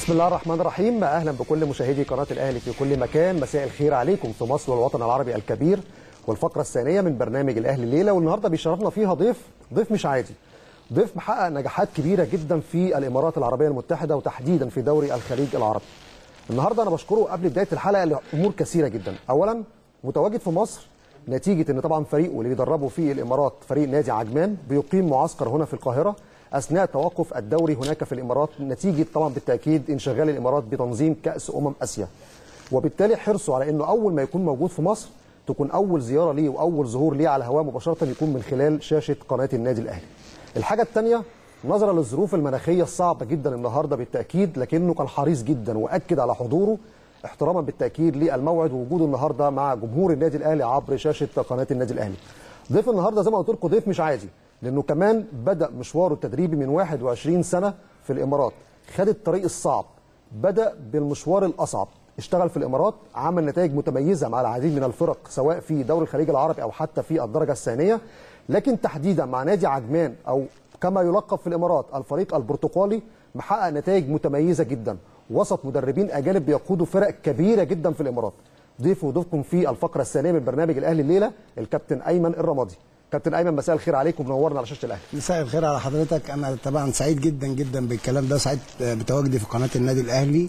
بسم الله الرحمن الرحيم اهلا بكل مشاهدي قناه الاهلي في كل مكان مساء الخير عليكم في مصر والوطن العربي الكبير والفقره الثانيه من برنامج الاهلي الليله والنهارده بيشرفنا فيها ضيف ضيف مش عادي ضيف محقق نجاحات كبيره جدا في الامارات العربيه المتحده وتحديدا في دوري الخليج العربي النهارده انا بشكره قبل بدايه الحلقه لامور كثيره جدا اولا متواجد في مصر نتيجه ان طبعا فريقه اللي بيدربه في الامارات فريق نادي عجمان بيقيم معسكر هنا في القاهره اثناء توقف الدوري هناك في الامارات نتيجه طبعا بالتاكيد انشغال الامارات بتنظيم كاس امم اسيا وبالتالي حرصه على انه اول ما يكون موجود في مصر تكون اول زياره ليه واول ظهور ليه على الهواء مباشره يكون من خلال شاشه قناه النادي الاهلي الحاجه الثانيه نظرا للظروف المناخيه الصعبه جدا النهارده بالتاكيد لكنه كان حريص جدا واكد على حضوره احتراما بالتاكيد للموعد ووجوده النهارده مع جمهور النادي الاهلي عبر شاشه قناه النادي الاهلي. ضيف النهارده زي ما قلت لكم ضيف مش عادي لانه كمان بدا مشواره التدريبي من 21 سنه في الامارات، خد الطريق الصعب، بدا بالمشوار الاصعب، اشتغل في الامارات عمل نتائج متميزه مع العديد من الفرق سواء في دوري الخليج العربي او حتى في الدرجه الثانيه، لكن تحديدا مع نادي عجمان او كما يلقب في الامارات الفريق البرتقالي محقق نتائج متميزه جدا وسط مدربين اجانب بيقودوا فرق كبيره جدا في الامارات ضيف وضيفكم في الفقره الثانيه من برنامج الاهلي الليله الكابتن ايمن الرمادي كابتن ايمن مساء الخير عليكم منورنا على شاشه الاهلي مساء الخير على حضرتك انا طبعا سعيد جدا جدا بالكلام ده سعيد بتواجدي في قناه النادي الاهلي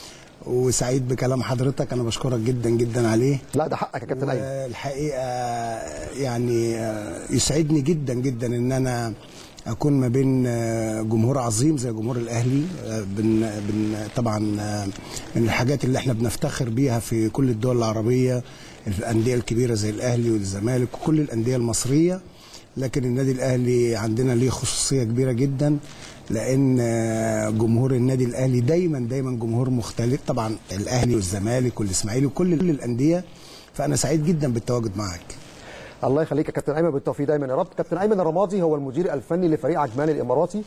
وسعيد بكلام حضرتك انا بشكرك جدا جدا عليه لا ده حقك يا كابتن ايمن الحقيقه يعني يسعدني جدا جدا ان انا اكون ما بين جمهور عظيم زي جمهور الاهلي بن بن طبعا من الحاجات اللي احنا بنفتخر بيها في كل الدول العربيه الانديه الكبيره زي الاهلي والزمالك وكل الانديه المصريه لكن النادي الاهلي عندنا ليه خصوصيه كبيره جدا لان جمهور النادي الاهلي دايما دايما جمهور مختلف طبعا الاهلي والزمالك والاسماعيلي وكل الانديه فانا سعيد جدا بالتواجد معاك الله يخليك يا كابتن ايمن بالتوفيق دايما يا رب كابتن ايمن الرمادي هو المدير الفني لفريق عجمان الاماراتي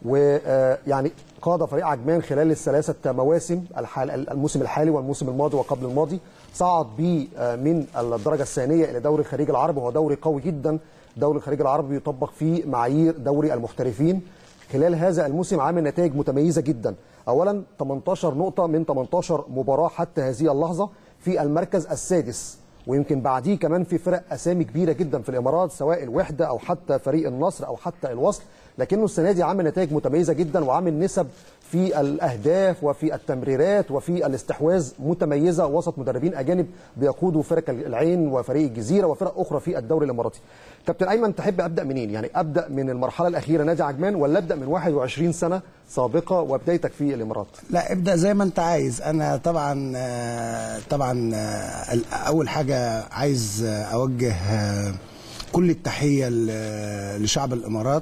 ويعني قاد فريق عجمان خلال الثلاثه مواسم الموسم الحالي والموسم الماضي وقبل الماضي صعد به من الدرجه الثانيه الى دوري الخليج العربي وهو دوري قوي جدا دوري الخليج العربي يطبق فيه معايير دوري المحترفين خلال هذا الموسم عامل نتائج متميزه جدا اولا 18 نقطه من 18 مباراه حتى هذه اللحظه في المركز السادس ويمكن بعديه كمان في فرق اسامي كبيره جدا في الامارات سواء الوحده او حتى فريق النصر او حتى الوصل لكنه السنه دي عامل نتائج متميزه جدا وعامل نسب في الاهداف وفي التمريرات وفي الاستحواذ متميزه وسط مدربين اجانب بيقودوا فرق العين وفريق الجزيره وفرق اخرى في الدوري الاماراتي. كابتن ايمن تحب ابدا منين؟ يعني ابدا من المرحله الاخيره نادي عجمان ولا ابدا من 21 سنه سابقه وبدايتك في الامارات؟ لا ابدا زي ما انت عايز انا طبعا طبعا اول حاجه عايز اوجه كل التحيه لشعب الامارات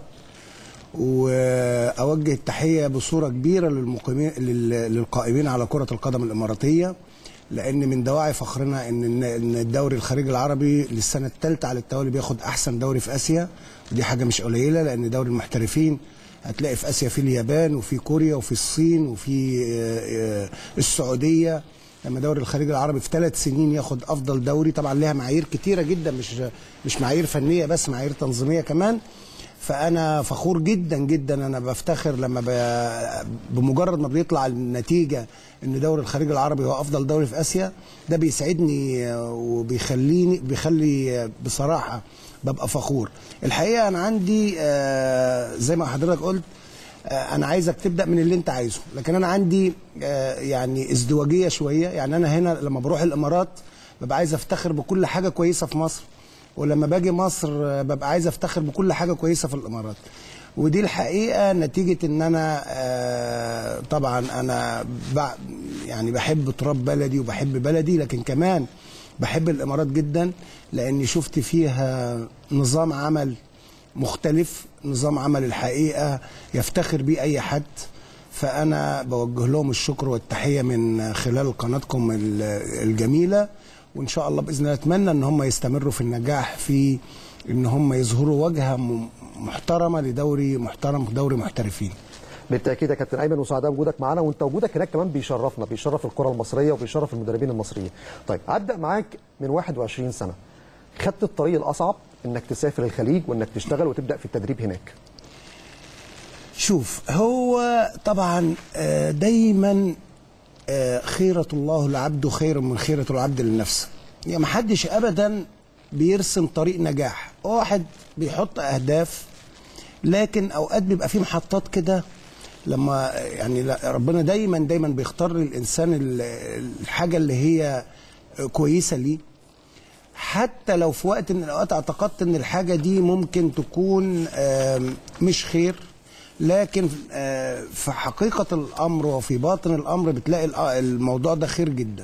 واوجه التحيه بصوره كبيره للمقيمين للقائمين على كره القدم الاماراتيه لان من دواعي فخرنا ان ان الدوري الخليج العربي للسنه الثالثه على التوالي بياخد احسن دوري في اسيا ودي حاجه مش قليله لان دوري المحترفين هتلاقي في اسيا في اليابان وفي كوريا وفي الصين وفي السعوديه لما دوري الخليج العربي في ثلاث سنين ياخد افضل دوري طبعا لها معايير كتيره جدا مش مش معايير فنيه بس معايير تنظيميه كمان فانا فخور جدا جدا انا بفتخر لما ب... بمجرد ما بيطلع النتيجه ان دوري الخليج العربي هو افضل دوري في اسيا ده بيسعدني وبيخليني بيخلي بصراحه ببقى فخور الحقيقه انا عندي زي ما حضرتك قلت انا عايزك تبدا من اللي انت عايزه لكن انا عندي يعني ازدواجيه شويه يعني انا هنا لما بروح الامارات ببقى عايز افتخر بكل حاجه كويسه في مصر ولما باجي مصر ببقى عايز افتخر بكل حاجه كويسه في الامارات ودي الحقيقه نتيجه ان انا طبعا انا يعني بحب تراب بلدي وبحب بلدي لكن كمان بحب الامارات جدا لاني شفت فيها نظام عمل مختلف نظام عمل الحقيقه يفتخر بيه اي حد فانا بوجه لهم الشكر والتحيه من خلال قناتكم الجميله وان شاء الله باذن الله اتمنى ان هم يستمروا في النجاح في ان هم يظهروا وجهه محترمه لدوري محترم دوري محترفين بالتاكيد يا كابتن ايمن وسعداء وجودك معانا وانت وجودك هناك كمان بيشرفنا بيشرف الكره المصريه وبيشرف المدربين المصريين طيب ابدا معاك من 21 سنه خدت الطريق الاصعب انك تسافر الخليج وانك تشتغل وتبدا في التدريب هناك شوف هو طبعا آه، دايما آه، خيرة الله لعبده خير من خيرة العبد للنفس يعني محدش ابدا بيرسم طريق نجاح واحد بيحط اهداف لكن اوقات بيبقى في محطات كده لما يعني لا- ربنا دايما دايما بيختار للانسان ال- الحاجه اللي هي كويسه ليه حتى لو في وقت من الاوقات اعتقدت ان الحاجه دي ممكن تكون آم، مش خير لكن آه، في حقيقه الامر وفي باطن الامر بتلاقي الأ- الموضوع ده خير جدا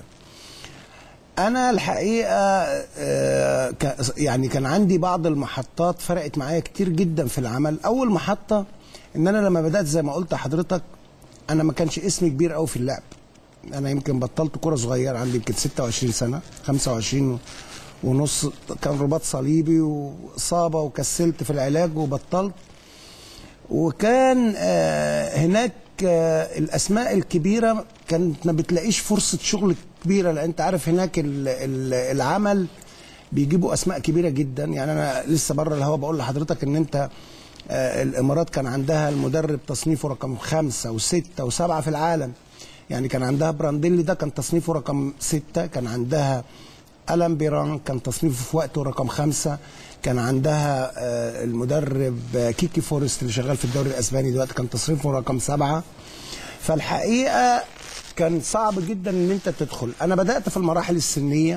انا الحقيقه آه، ك- يعني كان عندي بعض المحطات فرقت معايا كتير جدا في العمل اول محطه ان انا لما بدات زي ما قلت لحضرتك انا ما كانش اسمي كبير قوي في اللعب انا يمكن بطلت كره صغير عندي يمكن 26 سنه 25 ونص كان رباط صليبي واصابه وكسلت في العلاج وبطلت وكان آه، هناك آه، الاسماء الكبيره كانت ما بتلاقيش فرصه شغل كبيره لان انت عارف هناك ال- ال- العمل بيجيبوا اسماء كبيره جدا يعني انا لسه بره الهوا بقول لحضرتك ان انت آه، الامارات كان عندها المدرب تصنيفه رقم خمسة وستة وسبعة في العالم يعني كان عندها برانديلي ده كان تصنيفه رقم ستة كان عندها ألان بيران كان تصنيفه في وقته رقم خمسة كان عندها آه، المدرب آه، كيكي فورست اللي شغال في الدوري الأسباني دلوقتي كان تصنيفه رقم سبعة فالحقيقة كان صعب جدا ان انت تدخل انا بدأت في المراحل السنية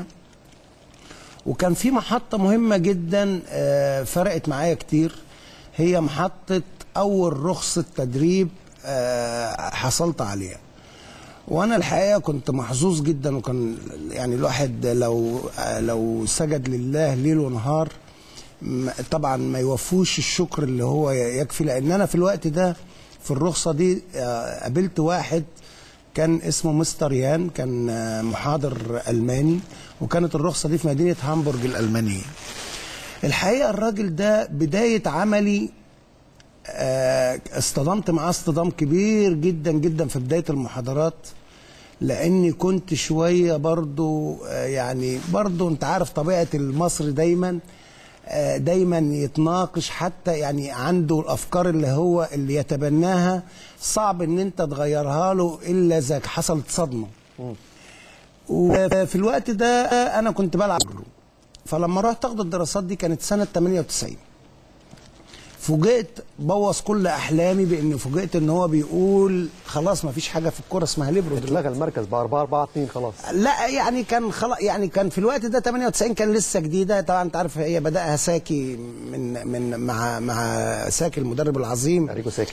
وكان في محطة مهمة جدا آه، فرقت معايا كتير هي محطة أول رخصة تدريب آه، حصلت عليها وانا الحقيقه كنت محظوظ جدا وكان يعني الواحد لو لو سجد لله ليل ونهار م- طبعا ما يوفوش الشكر اللي هو يكفي لان انا في الوقت ده في الرخصه دي آه، قابلت واحد كان اسمه مستر يان كان آه، محاضر الماني وكانت الرخصه دي في مدينه هامبورج الالمانيه الحقيقه الراجل ده بدايه عملي آه، اصطدمت معاه اصطدام كبير جدا جدا في بدايه المحاضرات لاني كنت شويه برضو آه، يعني برضو انت عارف طبيعه المصري دايما آه، دايما يتناقش حتى يعني عنده الافكار اللي هو اللي يتبناها صعب ان انت تغيرها له الا اذا حصلت صدمه وفي الوقت ده انا كنت بلعب جلو. فلما رحت اخد الدراسات دي كانت سنه 98 فوجئت بوظ كل احلامي بان فوجئت ان هو بيقول خلاص ما فيش حاجه في الكوره اسمها ليبرو دلوقتي اتلغى المركز ب 4 4 2 خلاص لا يعني كان خلاص يعني كان في الوقت ده 98 كان لسه جديده طبعا انت عارف هي بداها ساكي من من مع مع ساكي المدرب العظيم اريجو ساكي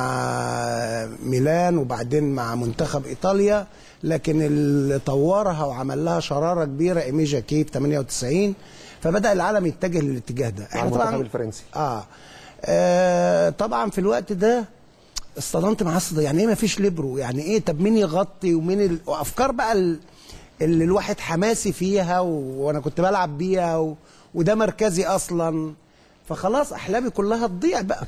مع ميلان وبعدين مع منتخب ايطاليا لكن اللي طورها وعمل لها شراره كبيره ايميجا كيب 98 فبدا العالم يتجه للاتجاه ده مع المنتخب الفرنسي آه. اه طبعا في الوقت ده اصطدمت مع الصدى يعني ايه ما فيش ليبرو يعني ايه طب مين يغطي ومين ال... وافكار بقى ال... اللي الواحد حماسي فيها و... وانا كنت بلعب بيها و... وده مركزي اصلا فخلاص احلامي كلها تضيع بقى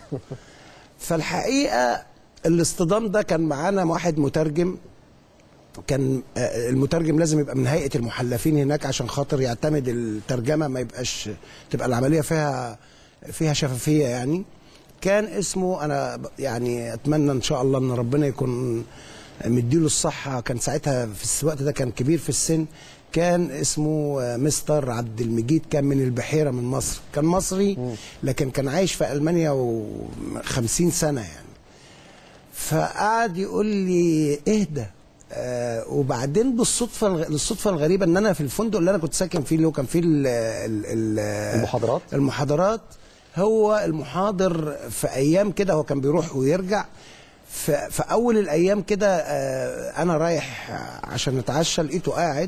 فالحقيقه الاصطدام ده كان معانا واحد مترجم كان آه، المترجم لازم يبقى من هيئه المحلفين هناك عشان خاطر يعتمد الترجمه ما يبقاش تبقى العمليه فيها فيها شفافيه يعني كان اسمه انا ب- يعني اتمنى ان شاء الله ان ربنا يكون مديله الصحه كان ساعتها في الوقت ده كان كبير في السن كان اسمه آه، مستر عبد المجيد كان من البحيره من مصر كان مصري لكن كان عايش في المانيا و50 سنه يعني فقعد يقول لي اهدى آه وبعدين بالصدفه الغ... الصدفه الغريبه ان انا في الفندق اللي انا كنت ساكن فيه اللي هو كان فيه ال... ال... ال... المحاضرات؟ المحاضرات هو المحاضر في ايام كده هو كان بيروح ويرجع في, في اول الايام كده آه انا رايح عشان نتعشى لقيته قاعد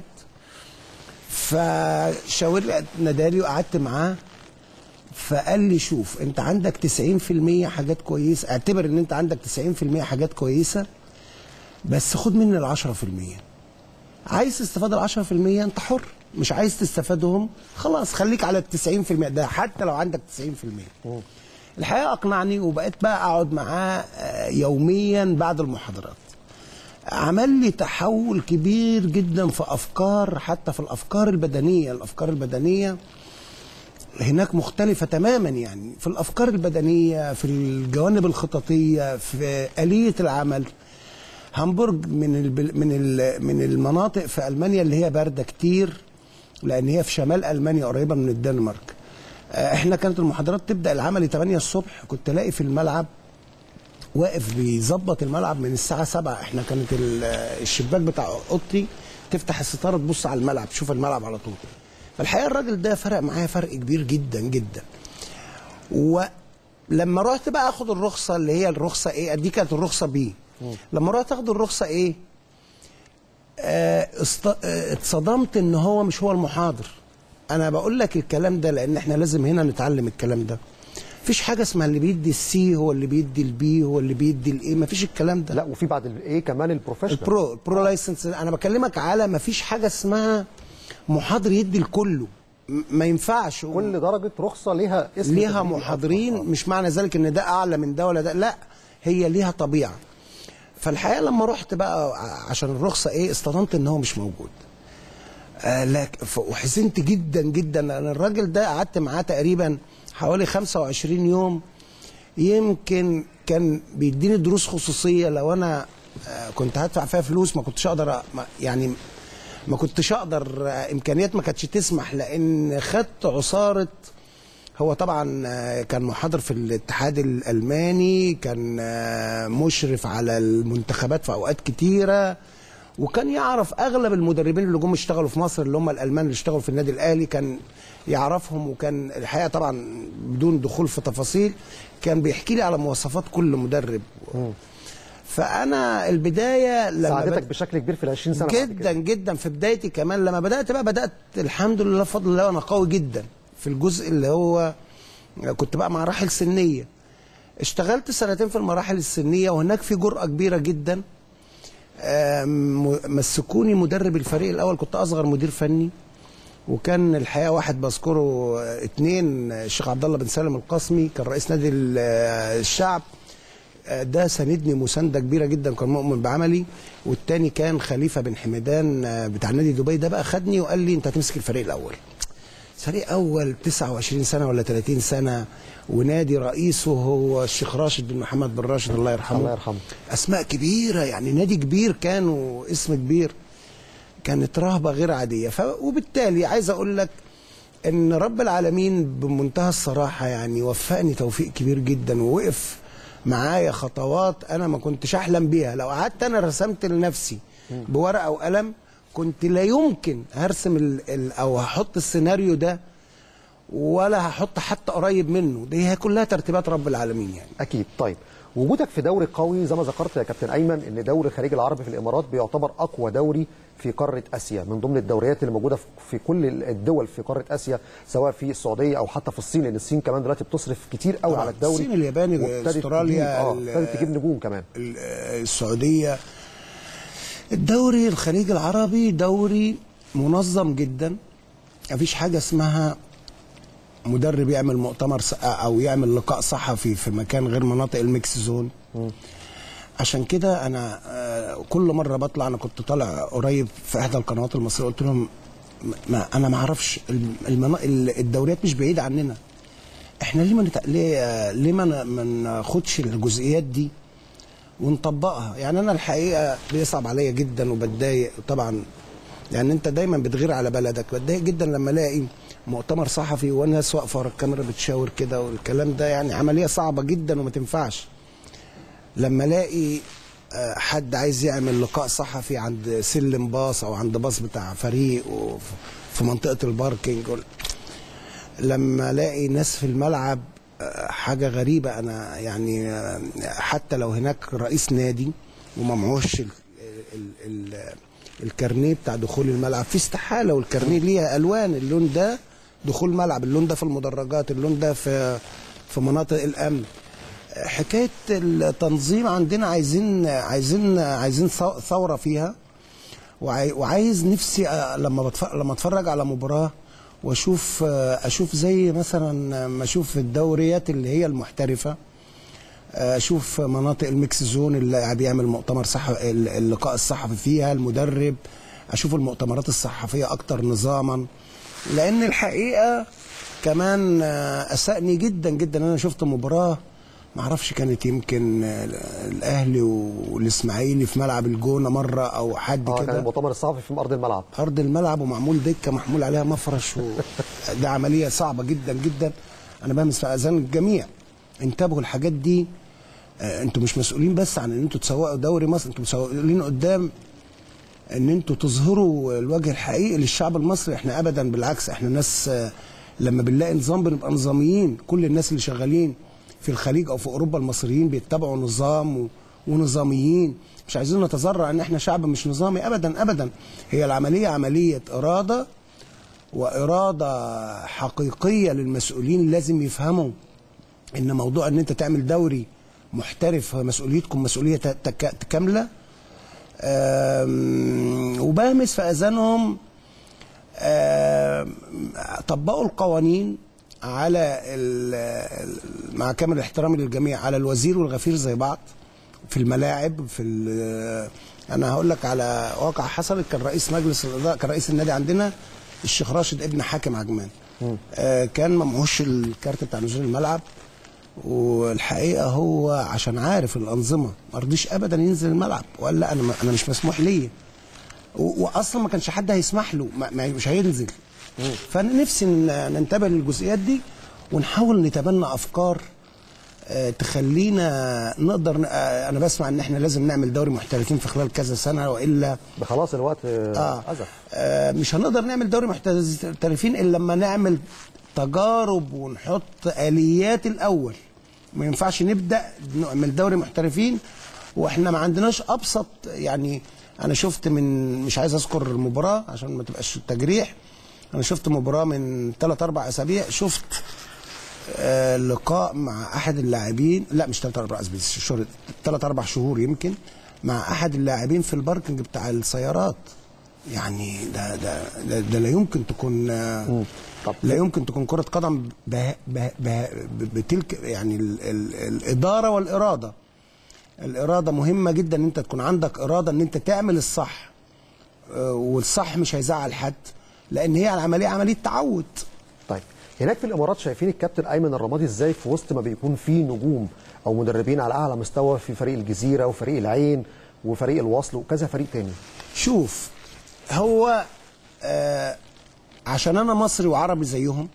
فشاور لي نادالي وقعدت معاه فقال لي شوف انت عندك 90% حاجات كويسه اعتبر ان انت عندك 90% حاجات كويسه بس خد مني ال 10% عايز تستفاد ال 10% انت حر مش عايز تستفادهم خلاص خليك على ال 90% ده حتى لو عندك 90% الحقيقه اقنعني وبقيت بقى اقعد معاه آه، يوميا بعد المحاضرات عمل لي تحول كبير جدا في افكار حتى في الافكار البدنيه الافكار البدنيه هناك مختلفة تماما يعني في الأفكار البدنية في الجوانب الخططية في آلية العمل هامبورج من البل... من ال... من المناطق في المانيا اللي هي بارده كتير لان هي في شمال المانيا قريبه من الدنمارك آه، احنا كانت المحاضرات تبدا العملي 8 الصبح كنت الاقي في الملعب واقف بيظبط الملعب من الساعه 7 احنا كانت ال- الشباك بتاع اوضتي تفتح الستاره تبص على الملعب تشوف الملعب على طول فالحقيقه الراجل ده فرق معايا فرق كبير جدا جدا ولما رحت بقى اخد الرخصه اللي هي الرخصه ايه دي كانت الرخصه بي لما رحت اخد الرخصه ايه آه است... آه اتصدمت ان هو مش هو المحاضر انا بقول لك الكلام ده لان احنا لازم هنا نتعلم الكلام ده مفيش حاجه اسمها اللي بيدي السي هو اللي بيدي البي هو اللي بيدي الايه مفيش الكلام ده لا وفي بعد الايه كمان البروفيشنال البرو البرو لايسنس انا بكلمك على مفيش حاجه اسمها محاضر يدي لكله م- ما ينفعش كل درجه رخصه ليها اسم ليها تدريبي محاضرين أصلاً. مش معنى ذلك ان ده اعلى من ده ولا ده لا هي ليها طبيعه فالحقيقه لما رحت بقى ع- عشان الرخصه ايه اصطدمت ان هو مش موجود آه لك ف- وحزنت جدا جدا لان الراجل ده قعدت معاه تقريبا حوالي 25 يوم يمكن كان بيديني دروس خصوصيه لو انا آه، كنت هدفع فيها فلوس ما كنتش اقدر أ- ما- يعني ما كنتش اقدر آه، امكانيات ما كانتش تسمح لان خدت عصاره هو طبعا آه، كان محاضر في الاتحاد الالماني كان آه، مشرف على المنتخبات في اوقات كتيره وكان يعرف اغلب المدربين اللي جم اشتغلوا في مصر اللي هم الالمان اللي اشتغلوا في النادي الاهلي كان يعرفهم وكان الحقيقه طبعا بدون دخول في تفاصيل كان بيحكي لي على مواصفات كل مدرب فانا البدايه لما ساعدتك بد- بشكل كبير في ال 20 سنه بعد جدا كده. جدا في بدايتي كمان لما بدات بقى بدات الحمد لله بفضل الله انا قوي جدا في الجزء اللي هو كنت بقى مراحل سنيه اشتغلت سنتين في المراحل السنيه وهناك في جرأه كبيره جدا آم، مسكوني مدرب الفريق الاول كنت اصغر مدير فني وكان الحقيقه واحد بذكره آه، اتنين آه، الشيخ عبد الله بن سالم القاسمي كان رئيس نادي ال- آه، الشعب آه، ده ساندني مسانده كبيره جدا كان مؤمن بعملي والتاني كان خليفه بن حمدان آه، بتاع نادي دبي ده بقى خدني وقال لي انت هتمسك الفريق الاول فريق اول 29 سنه ولا 30 سنه ونادي رئيسه هو الشيخ راشد بن محمد بن راشد الله يرحمه الله يرحمه. اسماء كبيره يعني نادي كبير كان واسم كبير كانت رهبه غير عاديه ف... وبالتالي عايز اقول لك ان رب العالمين بمنتهى الصراحه يعني وفقني توفيق كبير جدا ووقف معايا خطوات انا ما كنتش احلم بيها لو قعدت انا رسمت لنفسي بورقه وقلم كنت لا يمكن هرسم ال... ال... او هحط السيناريو ده ولا هحط حتى قريب منه دي هي كلها ترتيبات رب العالمين يعني اكيد طيب وجودك في دوري قوي زي ما ذكرت يا كابتن ايمن ان دوري الخليج العربي في الامارات بيعتبر اقوى دوري في قاره اسيا من ضمن الدوريات اللي موجوده في- في كل الدول في قاره اسيا سواء في السعوديه او حتى في الصين لان الصين كمان دلوقتي بتصرف كتير قوي طبعاً. على الدوري الصين، اليابان، وابتدت أستراليا، تجيب- اه ال- ابتدت تجيب نجوم كمان ال- السعوديه الدوري الخليج العربي دوري منظم جدا مفيش حاجه اسمها مدرب يعمل مؤتمر ص- او يعمل لقاء صحفي في مكان غير مناطق الميكس زون عشان كده انا آه، كل مره بطلع انا كنت طالع قريب في احدى القنوات المصريه قلت لهم ما انا ما اعرفش الم- المنا... ال- الدوريات مش بعيده عننا احنا ليه ما نت... ليه آه، ليه ما ن- ما ناخدش الجزئيات دي ونطبقها يعني انا الحقيقه بيصعب عليا جدا وبتضايق طبعا يعني انت دايما بتغير على بلدك بتضايق جدا لما الاقي مؤتمر صحفي والناس واقفه ورا الكاميرا بتشاور كده والكلام ده يعني عمليه صعبه جدا وما تنفعش لما الاقي آه، حد عايز يعمل لقاء صحفي عند سلم باص او عند باص بتاع فريق وف- في منطقه الباركينج وال- لما الاقي ناس في الملعب آه، حاجه غريبه انا يعني آه، حتى لو هناك رئيس نادي وما معهوش ال- ال- ال- الكارنيه بتاع دخول الملعب في استحاله والكارنيه ليها الوان اللون ده دخول ملعب اللون ده في المدرجات اللون ده في في مناطق الامن حكايه التنظيم عندنا عايزين عايزين عايزين ثو- ثوره فيها وعاي- وعايز نفسي أ- لما بتفرج لما اتفرج على مباراه واشوف اشوف زي مثلا ما اشوف الدوريات اللي هي المحترفه اشوف مناطق الميكس زون اللي بيعمل مؤتمر صح اللقاء الصحفي فيها المدرب اشوف المؤتمرات الصحفيه اكتر نظاما لان الحقيقه كمان آه، اسأني جدا جدا انا شفت مباراه معرفش كانت يمكن آه، الاهلي والاسماعيلي في ملعب الجونه مره او حد اه كان كده المؤتمر الصحفي في ارض الملعب ارض الملعب ومعمول دكه محمول عليها مفرش و... ده عمليه صعبه جدا جدا انا بهمس في اذان الجميع انتبهوا الحاجات دي آه، انتوا مش مسؤولين بس عن ان انتوا تسوقوا دوري مصر انتوا مسؤولين قدام ان انتوا تظهروا الوجه الحقيقي للشعب المصري احنا ابدا بالعكس احنا ناس آه، لما بنلاقي نظام بنبقى نظاميين كل الناس اللي شغالين في الخليج او في اوروبا المصريين بيتبعوا نظام و... ونظاميين مش عايزين نتذرع ان احنا شعب مش نظامي ابدا ابدا هي العمليه عمليه اراده واراده حقيقيه للمسؤولين لازم يفهموا ان موضوع ان انت تعمل دوري محترف مسؤوليتكم مسؤوليه تك- كامله آم، وبهمس في اذانهم آم، طبقوا القوانين على ال- ال- مع كامل احترامي للجميع على الوزير والغفير زي بعض في الملاعب في ال- انا هقول لك على واقع حصلت كان رئيس مجلس الاداره كان رئيس النادي عندنا الشيخ راشد ابن حاكم عجمان آه كان ما معهوش الكارت بتاع نزول الملعب والحقيقه هو عشان عارف الانظمه ما رضيش ابدا ينزل الملعب وقال لا انا ما- انا مش مسموح ليا و- واصلا ما كانش حد هيسمح له ما ما- مش هينزل فانا نفسي ن- ننتبه للجزئيات دي ونحاول نتبنى افكار آه، تخلينا نقدر ن- آه، انا بسمع ان احنا لازم نعمل دوري محترفين في خلال كذا سنه والا ده خلاص الوقت اه آه. أزف آه، مش هنقدر نعمل دوري محترفين الا لما نعمل تجارب ونحط اليات الاول ما ينفعش نبدا نعمل دوري محترفين واحنا ما عندناش ابسط يعني انا شفت من مش عايز اذكر المباراه عشان ما تبقاش تجريح انا شفت مباراه من ثلاث اربع اسابيع شفت آه، لقاء مع احد اللاعبين لا مش ثلاث اربع اسابيع شهور ثلاث اربع شهور يمكن مع احد اللاعبين في الباركنج بتاع السيارات يعني ده ده ده, ده لا يمكن تكون آه، طب. لا يمكن تكون كرة قدم به به به بتلك يعني ال ال الإدارة والإرادة الإرادة مهمة جدا إن أنت تكون عندك إرادة إن أنت تعمل الصح آه، والصح مش هيزعل حد لأن هي العملية عملية تعود طيب هناك في الامارات شايفين الكابتن ايمن الرمادي ازاي في وسط ما بيكون في نجوم او مدربين على اعلى مستوى في فريق الجزيره وفريق العين وفريق الوصل وكذا فريق تاني شوف هو آه عشان انا مصري وعربي زيهم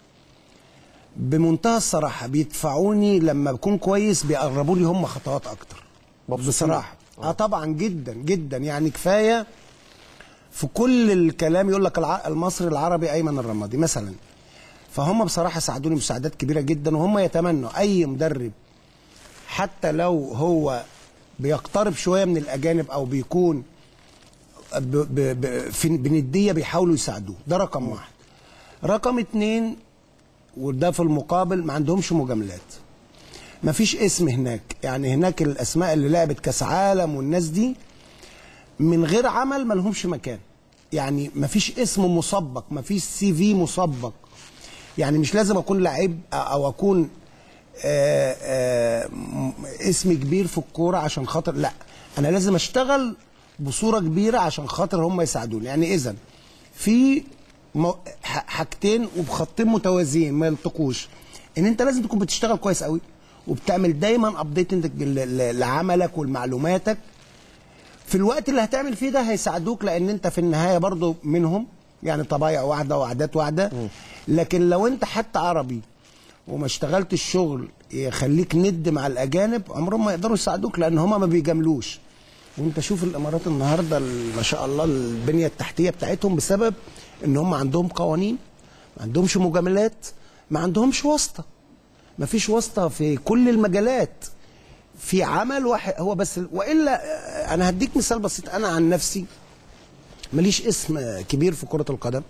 بمنتهى الصراحه بيدفعوني لما بكون كويس بيقربوا لي هم خطوات اكتر مبسوطين. بصراحه اه طبعا جدا جدا يعني كفايه في كل الكلام يقول لك الع- المصري العربي ايمن الرمادي مثلا فهم بصراحه ساعدوني مساعدات كبيره جدا وهم يتمنوا اي مدرب حتى لو هو بيقترب شويه من الاجانب او بيكون ب ب ب في بنديه بيحاولوا يساعدوه ده رقم واحد رقم اتنين وده في المقابل ما عندهمش مجاملات ما فيش اسم هناك يعني هناك الاسماء اللي لعبت كاس عالم والناس دي من غير عمل ما لهمش مكان يعني ما فيش اسم مسبق ما فيش سي في مسبق يعني مش لازم اكون لعيب او اكون آه، آه، م- اسم كبير في الكوره عشان خاطر لا انا لازم اشتغل بصوره كبيره عشان خاطر هم يساعدوني يعني اذا في م- ح- حاجتين وبخطين متوازيين ما يلتقوش ان انت لازم تكون بتشتغل كويس قوي وبتعمل دايما ابديت لعملك ولمعلوماتك في الوقت اللي هتعمل فيه ده هيساعدوك لان انت في النهايه برضو منهم يعني طبايع واحده وعادات واحده لكن لو انت حتى عربي وما اشتغلت الشغل يخليك ند مع الاجانب عمرهم ما يقدروا يساعدوك لان هما ما بيجاملوش وانت شوف الامارات النهارده ال- ما شاء الله البنيه التحتيه بتاعتهم بسبب ان هم عندهم قوانين ما عندهمش مجاملات ما عندهمش واسطه ما فيش واسطه في كل المجالات في عمل واحد هو بس والا آه، انا هديك مثال بسيط انا عن نفسي ماليش اسم آه، كبير في كره القدم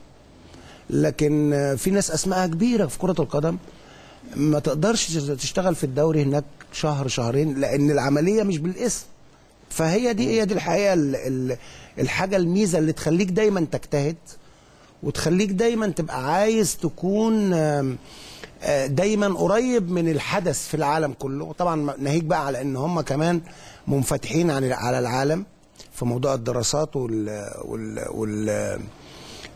لكن آه، في ناس اسمائها كبيره في كره القدم ما تقدرش تشتغل في الدوري هناك شهر شهرين لان العمليه مش بالاسم فهي دي هي دي الحقيقه ال- ال- الحاجه الميزه اللي تخليك دايما تجتهد وتخليك دايما تبقى عايز تكون آم، آه، دايما قريب من الحدث في العالم كله وطبعا ناهيك بقى على ان هم كمان منفتحين عن على العالم في موضوع الدراسات وال وال وال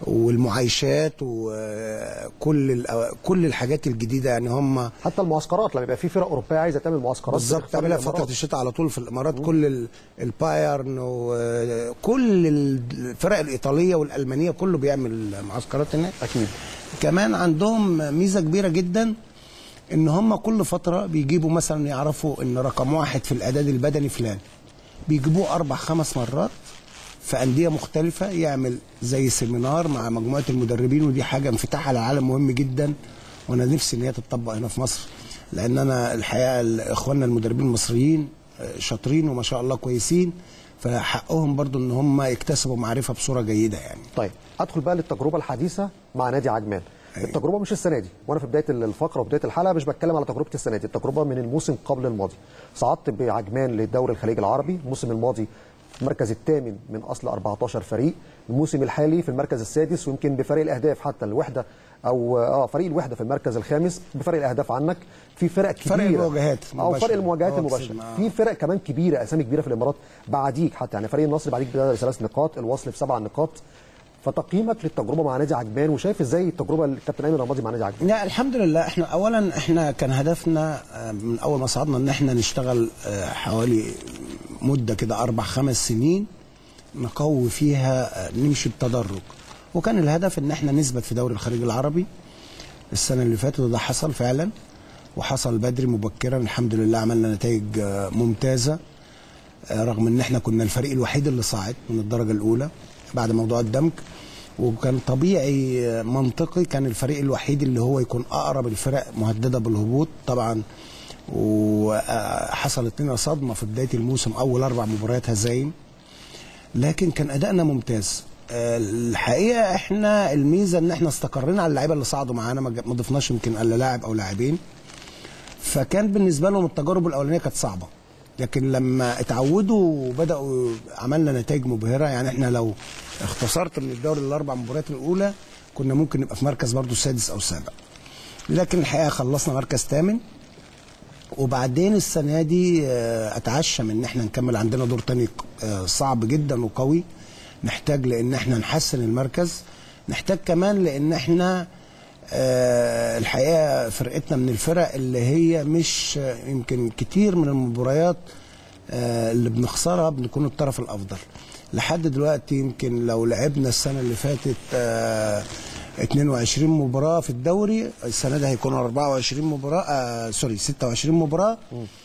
والمعايشات وكل الأو- كل الحاجات الجديده يعني هم حتى المعسكرات لما يبقى في فرق اوروبيه عايزه تعمل معسكرات بالظبط بتختار تعملها في الإمارات. فتره الشتاء على طول في الامارات كل ال- البايرن وكل الفرق الايطاليه والالمانيه كله بيعمل معسكرات هناك اكيد كمان عندهم ميزه كبيره جدا ان هم كل فتره بيجيبوا مثلا يعرفوا ان رقم واحد في الاعداد البدني فلان بيجيبوه اربع خمس مرات في انديه مختلفه يعمل زي سيمينار مع مجموعه المدربين ودي حاجه انفتاح على العالم مهم جدا وانا نفسي ان هي تتطبق هنا في مصر لان انا الحقيقه اخواننا المدربين المصريين آه، شاطرين وما شاء الله كويسين فحقهم برضو ان هم يكتسبوا معرفه بصوره جيده يعني طيب ادخل بقى للتجربه الحديثه مع نادي عجمان أيوة. التجربه مش السنه دي وانا في بدايه الفقره وبدايه الحلقه مش بتكلم على تجربه السنه دي التجربه من الموسم قبل الماضي صعدت بعجمان للدوري الخليج العربي الموسم الماضي المركز الثامن من اصل 14 فريق الموسم الحالي في المركز السادس ويمكن بفرق الاهداف حتى الوحده او اه فريق الوحده في المركز الخامس بفرق الاهداف عنك في فرق كبيره فرق المواجهات او فرق المباشرة. المواجهات هو المباشره كسبنا، آه. في فرق كمان كبيره اسامي كبيره في الامارات بعديك حتى يعني فريق النصر بعديك بثلاث نقاط الوصل بسبع نقاط فتقييمك للتجربه مع نادي عجمان وشايف ازاي التجربه الكابتن ايمن رمادي مع نادي عجمان لا الحمد لله احنا اولا احنا كان هدفنا آه، من اول ما صعدنا ان احنا نشتغل آه، حوالي مده كده اربع خمس سنين نقوي فيها آه، نمشي بتدرج وكان الهدف ان احنا نثبت في دوري الخليج العربي السنه اللي فاتت وده حصل فعلا وحصل بدري مبكرا الحمد لله عملنا نتائج آه، ممتازه آه، رغم ان احنا كنا الفريق الوحيد اللي صعد من الدرجه الاولى بعد موضوع الدمج وكان طبيعي آه، منطقي كان الفريق الوحيد اللي هو يكون اقرب الفرق مهدده بالهبوط طبعا وحصلت لنا صدمه في بدايه الموسم اول اربع مباريات هزايم لكن كان ادائنا ممتاز آه، الحقيقه احنا الميزه ان احنا استقرينا على اللعيبه اللي صعدوا معانا ما ج- ما ضفناش يمكن الا لاعب او لاعبين فكان بالنسبه لهم التجارب الاولانيه كانت صعبه لكن لما اتعودوا وبداوا عملنا نتائج مبهره يعني احنا لو اختصرت من الدوري الاربع مباريات الاولى كنا ممكن نبقى في مركز برضو السادس او السابع لكن الحقيقه خلصنا مركز ثامن وبعدين السنه دي آه، اتعشم ان احنا نكمل عندنا دور تاني آه، صعب جدا وقوي نحتاج لان احنا نحسن المركز نحتاج كمان لان احنا آه، الحقيقه فرقتنا من الفرق اللي هي مش آه، يمكن كتير من المباريات آه، اللي بنخسرها بنكون الطرف الافضل لحد دلوقتي يمكن لو لعبنا السنه اللي فاتت آه، 22 مباراه في الدوري السنه دي هيكون 24 مباراه آه سوري 26 مباراه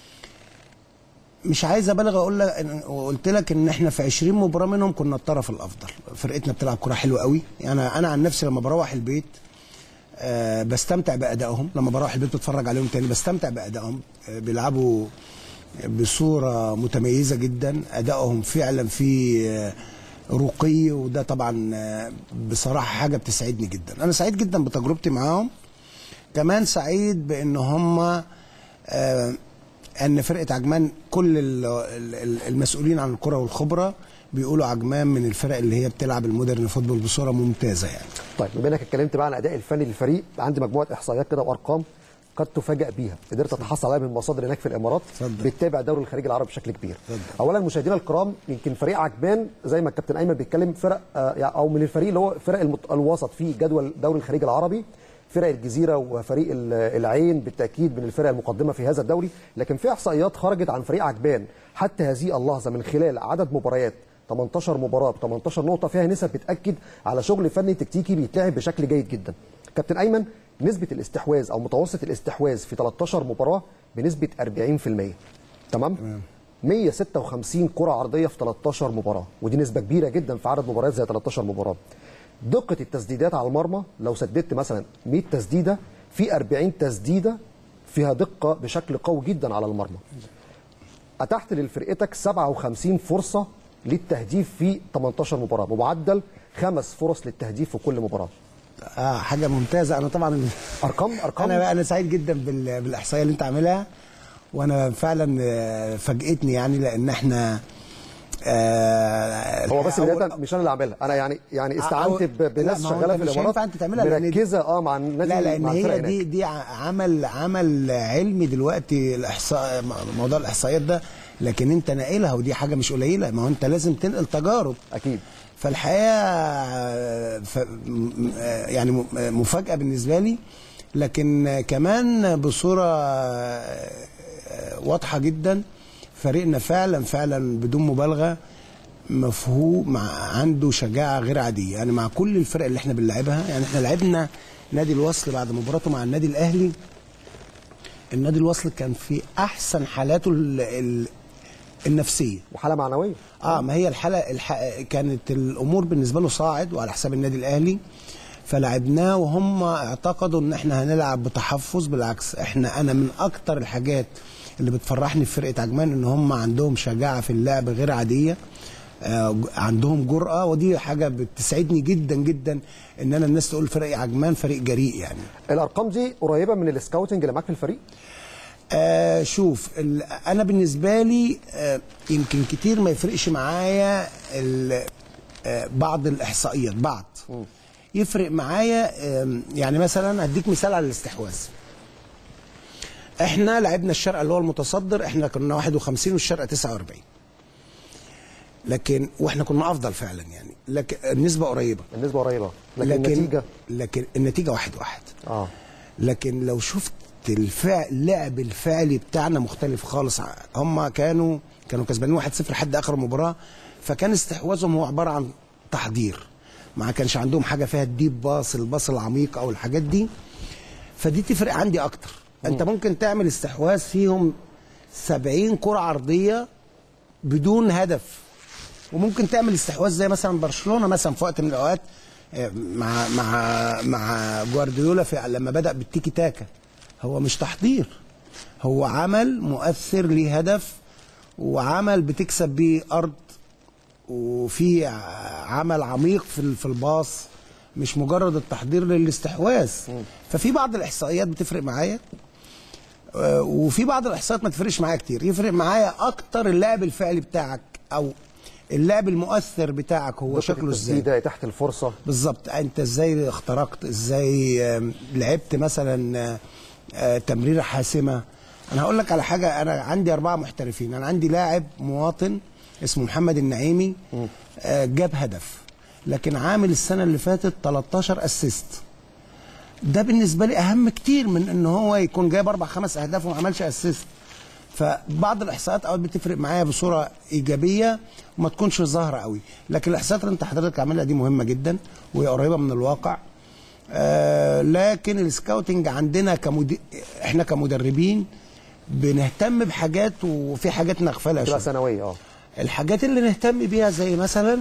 مش عايز ابالغ اقول لك قلت لك ان احنا في 20 مباراه منهم كنا الطرف الافضل فرقتنا بتلعب كره حلوه قوي يعني انا عن نفسي لما بروح البيت آه بستمتع بادائهم لما بروح البيت بتفرج عليهم تاني بستمتع بادائهم آه بيلعبوا بصوره متميزه جدا ادائهم فعلا في آه رقي وده طبعا آه بصراحه حاجه بتسعدني جدا انا سعيد جدا بتجربتي معاهم كمان سعيد بان هم آه ان فرقه عجمان كل ال- ال- المسؤولين عن الكره والخبره بيقولوا عجمان من الفرق اللي هي بتلعب المودرن فوتبول بصوره ممتازه يعني طيب بما انك اتكلمت بقى عن الاداء الفني للفريق عندي مجموعه احصائيات كده وارقام قد تفاجئ بيها قدرت اتحصل عليها من مصادر هناك في الامارات اتفضل. بتتابع دوري الخليج العربي بشكل كبير اتفضل. اولا مشاهدينا الكرام يمكن فريق عجمان زي ما الكابتن ايمن بيتكلم فرق آه، يعني او من الفريق اللي هو فرق المت- الوسط في جدول دوري الخليج العربي فرق الجزيره وفريق ال- العين بالتاكيد من الفرق المقدمه في هذا الدوري لكن في احصائيات خرجت عن فريق عجمان حتى هذه اللحظه من خلال عدد مباريات 18 مباراه ب 18 نقطه فيها نسب بتاكد على شغل فني تكتيكي بيتلعب بشكل جيد جدا كابتن ايمن نسبه الاستحواذ او متوسط الاستحواذ في 13 مباراه بنسبه 40% تمام 156 كره عرضيه في 13 مباراه ودي نسبه كبيره جدا في عدد مباريات زي 13 مباراه دقه التسديدات على المرمى لو سددت مثلا 100 تسديده في 40 تسديده فيها دقه بشكل قوي جدا على المرمى اتحت لفرقتك 57 فرصه للتهديف في 18 مباراه بمعدل خمس فرص للتهديف في كل مباراه اه حاجه ممتازه انا طبعا ارقام ارقام انا انا سعيد جدا بال- بالاحصائيه اللي انت عاملها وانا فعلا آه، فاجئتني يعني لان احنا آه هو بس أول- بدايه مش انا اللي عاملها انا يعني يعني استعنت أول- ب- بناس لا، ما هو شغاله أنت في مش الامارات هينفع أنت تعملها لأن دي- مركزه اه مع النادي لا لان مع الفرق هي هناك. دي دي ع- عمل عمل علمي دلوقتي الاحصاء موضوع الاحصائيات ده لكن انت ناقلها ودي حاجه مش قليله ما هو انت لازم تنقل تجارب اكيد فالحقيقه ف... م- يعني م- مفاجاه بالنسبه لي لكن كمان بصوره واضحه جدا فريقنا فعلا فعلا بدون مبالغه مفهوم مع عنده شجاعه غير عاديه يعني مع كل الفرق اللي احنا بنلعبها يعني احنا لعبنا نادي الوصل بعد مباراته مع النادي الاهلي النادي الوصل كان في احسن حالاته ال... ال... النفسيه وحاله معنويه اه ما هي الحلقه الح... كانت الامور بالنسبه له صاعد وعلى حساب النادي الاهلي فلعبناه وهم اعتقدوا ان احنا هنلعب بتحفظ بالعكس احنا انا من اكتر الحاجات اللي بتفرحني في فرقه عجمان ان هم عندهم شجاعه في اللعب غير عاديه آه عندهم جرأة ودي حاجة بتسعدني جدا جدا ان انا الناس تقول فريق عجمان فريق جريء يعني الارقام دي قريبه من السكاوتنج اللي معاك في الفريق آه شوف ال- انا بالنسبه لي آه يمكن كتير ما يفرقش معايا ال- آه بعض الاحصائيات بعض يفرق معايا آم، يعني مثلا هديك مثال على الاستحواذ احنا لعبنا الشرق اللي هو المتصدر احنا كنا 51 والشرق 49 لكن واحنا كنا افضل فعلا يعني لكن النسبه قريبه النسبه قريبه لكن, لكن النتيجه لكن النتيجه واحد واحد اه لكن لو شفت الفعل اللعب الفعلي بتاعنا مختلف خالص هم كانوا كانوا كسبانين 1-0 لحد اخر المباراه فكان استحواذهم هو عباره عن تحضير ما كانش عندهم حاجه فيها الديب باص الباص العميق او الحاجات دي فدي تفرق عندي اكتر انت ممكن تعمل استحواذ فيهم 70 كره عرضيه بدون هدف وممكن تعمل استحواذ زي مثلا برشلونه مثلا في وقت من الاوقات آه، مع مع مع جوارديولا في لما بدا بالتيكي تاكا هو مش تحضير هو عمل مؤثر ليه هدف وعمل بتكسب بيه ارض وفي ع- عمل عميق في ال- في الباص مش مجرد التحضير للاستحواذ ففي بعض الاحصائيات بتفرق معايا آه، وفي بعض الاحصائيات ما تفرقش معايا كتير يفرق معايا اكتر اللعب الفعلي بتاعك او اللعب المؤثر بتاعك هو شكله ازاي التسديده تحت الفرصه بالظبط انت ازاي اخترقت ازاي آم، لعبت مثلا آه، آه، تمريره حاسمه انا هقول لك على حاجه انا عندي اربعه محترفين انا عندي لاعب مواطن اسمه محمد النعيمي آه، جاب هدف لكن عامل السنه اللي فاتت 13 اسيست ده بالنسبه لي اهم كتير من ان هو يكون جايب اربع خمس اهداف وما عملش اسيست فبعض الاحصاءات اوقات بتفرق معايا بصوره ايجابيه وما تكونش ظاهره قوي لكن الاحصاءات اللي انت حضرتك عاملها دي مهمه جدا وهي قريبه من الواقع آه لكن السكاوتنج عندنا كمد... احنا كمدربين بنهتم بحاجات وفي حاجات نغفلها تبقى شوية. سنويه اه الحاجات اللي نهتم بيها زي مثلا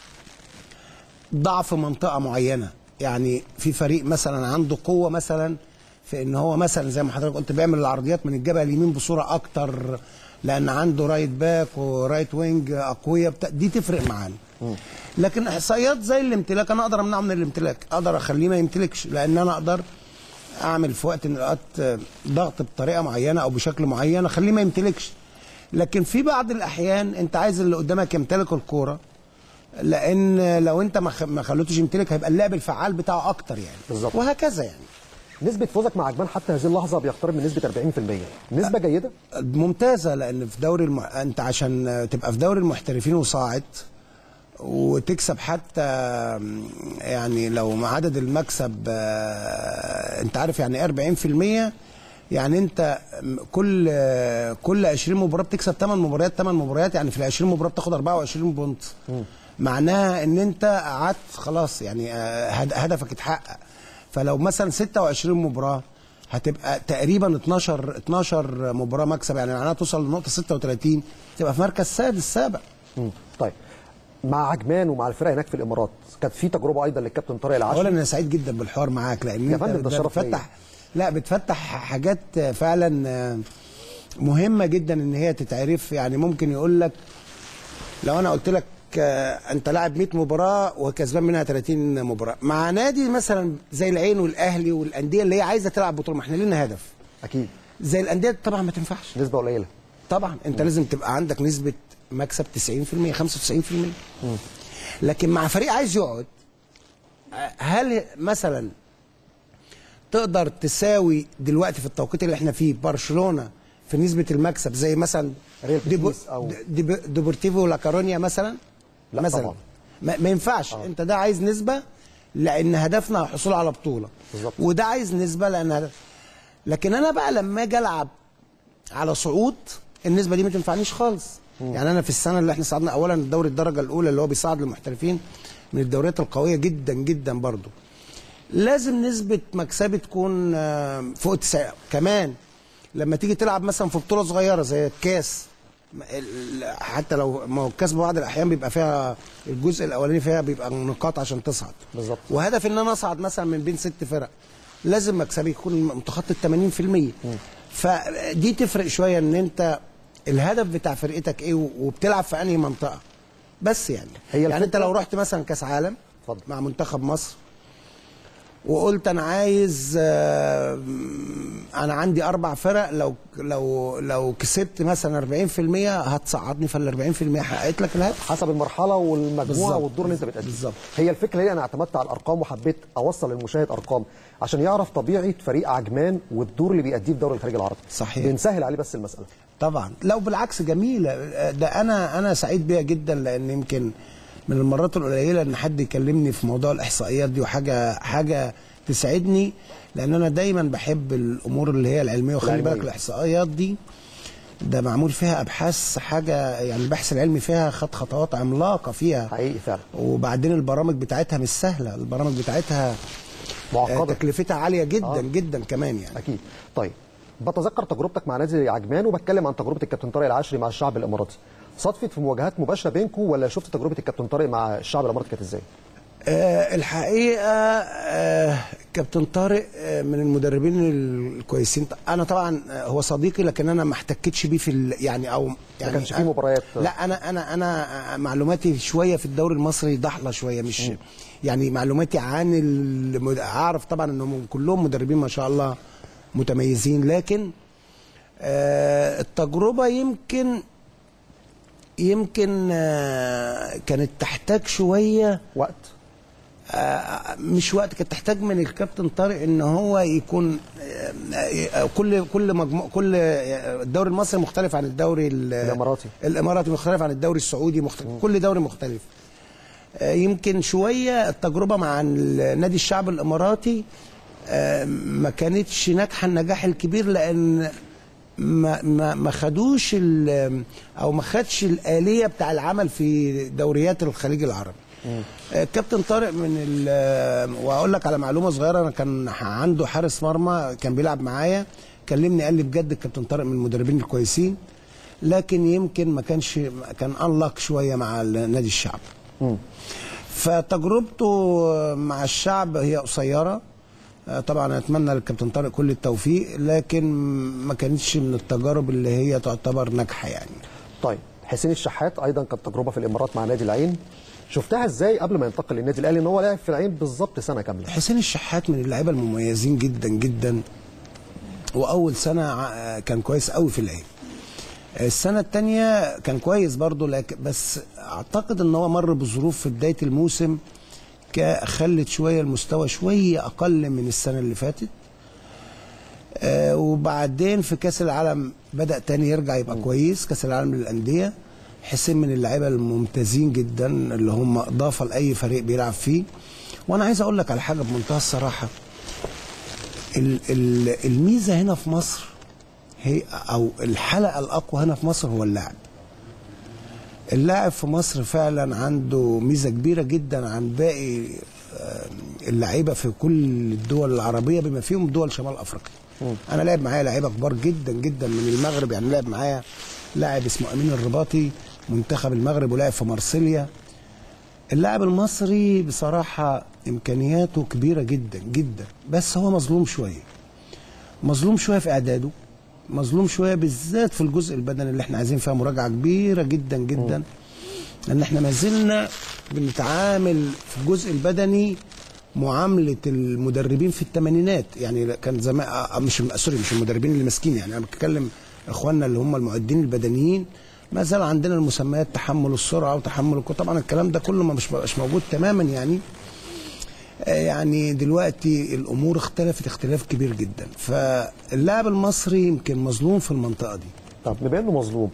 ضعف منطقه معينه يعني في فريق مثلا عنده قوه مثلا في ان هو مثلا زي ما حضرتك قلت بيعمل العرضيات من الجبهه اليمين بصوره اكتر لان عنده رايت باك ورايت وينج اقوياء بتا... دي تفرق معانا لكن احصائيات زي الامتلاك انا اقدر امنعه من الامتلاك اقدر اخليه ما يمتلكش لان انا اقدر اعمل في وقت من الاوقات ضغط بطريقه معينه او بشكل معين اخليه ما يمتلكش لكن في بعض الاحيان انت عايز اللي قدامك يمتلك الكوره لان لو انت ما خ- ما خليتوش يمتلك هيبقى اللعب الفعال بتاعه اكتر يعني بالظبط. وهكذا يعني نسبه فوزك مع عجمان حتى هذه اللحظه بيقترب من نسبه 40% نسبه جيده ممتازه لان في دوري الم... انت عشان تبقى في دوري المحترفين وصاعد وتكسب حتى يعني لو مع عدد المكسب آه، انت عارف يعني ايه 40% يعني انت كل كل 20 مباراه بتكسب 8 مباريات 8 مباريات يعني في ال 20 مباراه بتاخد 24 بونت معناها ان انت قعدت خلاص يعني آه، هد- هدفك اتحقق فلو مثلا 26 مباراه هتبقى تقريبا 12 12 مباراه مكسب يعني معناها توصل لنقطه 36 تبقى في مركز سادس سابع مم. طيب مع عجمان ومع الفرق هناك في الامارات كانت في تجربه ايضا للكابتن طارق اولا العشري انا سعيد جدا بالحوار معاك لان يا انت فندم، ده شرف ليا. بتفتح لا بتفتح حاجات فعلا آه، مهمه جدا ان هي تتعرف يعني ممكن يقول لك لو انا قلت لك آه، انت لاعب 100 مباراه وكسبان منها 30 مباراه مع نادي مثلا زي العين والاهلي والانديه اللي هي عايزه تلعب بطوله ما احنا لنا هدف اكيد زي الانديه طبعا ما تنفعش نسبه قليله طبعا انت لازم تبقى عندك نسبه مكسب 90% 95% لكن مع فريق عايز يقعد هل مثلا تقدر تساوي دلوقتي في التوقيت اللي احنا فيه برشلونه في نسبه المكسب زي مثلا ريال ديبو- بيتيس أو- ديب- ديبورتيفو لا كارونيا مثلا لا مثلا طبعا. ما, ما ينفعش آه. انت ده عايز نسبه لان هدفنا الحصول على بطوله بالظبط. وده عايز نسبه لان هدف لكن انا بقى لما اجي العب على صعود النسبه دي ما تنفعنيش خالص يعني انا في السنه اللي احنا صعدنا اولا دوري الدرجه الاولى اللي هو بيصعد للمحترفين من الدوريات القويه جدا جدا برضو لازم نسبه مكسبي تكون آه، فوق 90 كمان لما تيجي تلعب مثلا في بطوله صغيره زي الكاس م- ال- حتى لو ما هو الكاس بعض الاحيان بيبقى فيها الجزء الاولاني فيها بيبقى نقاط عشان تصعد بالظبط. وهدف ان انا اصعد مثلا من بين ست فرق لازم مكسبي يكون متخطي ال 80% فدي تفرق شويه ان انت الهدف بتاع فرقتك ايه وبتلعب في انهي منطقه بس يعني هي يعني انت الفكرة- لو رحت مثلا كاس عالم اتفضل. مع منتخب مصر وقلت انا عايز آه، انا عندي اربع فرق لو لو لو كسبت مثلا 40% هتصعدني فال 40% حققت لك الهدف حسب المرحله والمجموعه بالظبط. والدور اللي انت بتأديه بالظبط. هي الفكره هي انا اعتمدت على الارقام وحبيت اوصل للمشاهد ارقام عشان يعرف طبيعه فريق عجمان والدور اللي بيأديه في دوري الخليج العربي صحيح. بنسهل عليه بس المساله طبعا لو بالعكس جميله ده انا انا سعيد بيها جدا لان يمكن من المرات القليله ان حد يكلمني في موضوع الاحصائيات دي وحاجه حاجه تسعدني لان انا دايما بحب الامور اللي هي العلميه وخلي العلمية. بالك الاحصائيات دي ده معمول فيها ابحاث حاجه يعني البحث العلمي فيها خد خطوات عملاقه فيها حقيقي فعلا وبعدين البرامج بتاعتها مش سهله البرامج بتاعتها آه، معقده تكلفتها عاليه جدا آه. جدا كمان يعني اكيد طيب بتذكر تجربتك مع نادي عجمان وبتكلم عن تجربه الكابتن طارق العشري مع الشعب الاماراتي صدفت في مواجهات مباشره بينكم ولا شفت تجربه الكابتن طارق مع الشعب الاماراتي كانت ازاي آه، الحقيقه آه، كابتن طارق آه، من المدربين الكويسين انا طبعا آه، هو صديقي لكن انا ما احتكتش بيه في ال- يعني او يعني كانش فيه مباريات. لا انا انا انا آه، معلوماتي شويه في الدوري المصري ضحله شويه مش يعني معلوماتي عن المد... اعرف طبعا انهم كلهم مدربين ما شاء الله متميزين لكن آه، التجربه يمكن يمكن آه، كانت تحتاج شويه وقت آه، مش وقت كانت تحتاج من الكابتن طارق ان هو يكون آه، آه، كل كل مجموع كل آه، الدوري المصري مختلف عن الدوري ال- الإماراتي. الاماراتي مختلف عن الدوري السعودي مختلف كل دوري مختلف آه، يمكن شويه التجربه مع ال- نادي الشعب الاماراتي آه، ما كانتش ناجحه النجاح الكبير لان ما ما ما خدوش ال- او ما خدش الاليه بتاع العمل في دوريات الخليج العربي آه، كابتن طارق من ال- واقول لك على معلومه صغيره انا كان عنده حارس مرمى كان بيلعب معايا كلمني قال لي بجد الكابتن طارق من المدربين الكويسين لكن يمكن ما كانش كان انلك شويه مع نادي الشعب فتجربته مع الشعب هي قصيره آه، طبعا اتمنى للكابتن طارق كل التوفيق لكن ما كانتش من التجارب اللي هي تعتبر ناجحه يعني طيب حسين الشحات ايضا كانت تجربه في الامارات مع نادي العين شفتها ازاي قبل ما ينتقل للنادي الاهلي ان هو لعب في العين بالظبط سنه كامله حسين الشحات من اللعيبه المميزين جدا جدا واول سنه ع- كان كويس قوي في العين السنه الثانيه كان كويس برضه لكن بس اعتقد ان هو مر بظروف في بدايه الموسم كا- خلت شويه المستوى شويه اقل من السنه اللي فاتت آه، وبعدين في كاس العالم بدا تاني يرجع يبقى كويس كاس العالم للانديه حسين من اللعيبه الممتازين جدا اللي هم اضافه لاي فريق بيلعب فيه وانا عايز اقول لك على حاجه بمنتهى الصراحه ال- ال- الميزه هنا في مصر هي او الحلقه الاقوى هنا في مصر هو اللاعب اللاعب في مصر فعلا عنده ميزه كبيره جدا عن باقي آه، اللعيبه في كل الدول العربيه بما فيهم دول شمال افريقيا انا لعب معايا لعيبه كبار جدا جدا من المغرب يعني لعب معايا لاعب اسمه امين الرباطي منتخب المغرب ولعب في مارسيليا اللاعب المصري بصراحه امكانياته كبيره جدا جدا بس هو مظلوم شويه مظلوم شويه في اعداده مظلوم شويه بالذات في الجزء البدني اللي احنا عايزين فيها مراجعه كبيره جدا جدا ان احنا ما زلنا بنتعامل في الجزء البدني معامله المدربين في الثمانينات يعني كان زمان آه، مش سوري مش المدربين اللي ماسكين يعني انا بتكلم اخواننا اللي هم المعدين البدنيين ما زال عندنا المسميات تحمل السرعه وتحمل القوه طبعا الكلام ده كله ما مش مش موجود تماما يعني آه، يعني دلوقتي الامور اختلفت اختلاف كبير جدا فاللاعب المصري يمكن مظلوم في المنطقه دي طب بما انه مظلوم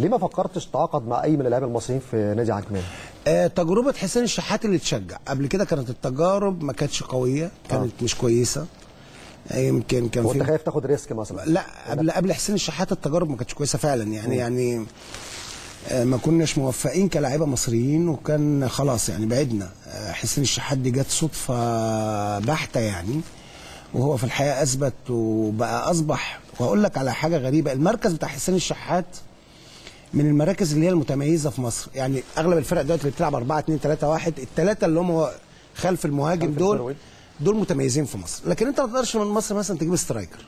ليه ما فكرتش تعاقد مع اي من اللاعبين المصريين في نادي عجمان آه، تجربه حسين الشحات اللي تشجع قبل كده كانت التجارب ما كانتش قويه كانت مش كويسه آه، يمكن كان وانت في خايف تاخد ريسك مثلا لا قبل قبل حسين الشحات التجارب ما كانتش كويسه فعلا يعني يعني آه، ما كناش موفقين كلاعيبه مصريين وكان خلاص يعني بعدنا آه، حسين الشحات دي جت صدفه بحته يعني وهو في الحقيقه اثبت وبقى اصبح واقول لك على حاجه غريبه المركز بتاع حسين الشحات من المراكز اللي هي المتميزه في مصر يعني اغلب الفرق دلوقتي اللي بتلعب 4 2 3 1 الثلاثه اللي هم خلف المهاجم خلف دول الفرويد. دول متميزين في مصر لكن انت ما تقدرش من مصر مثلا تجيب سترايكر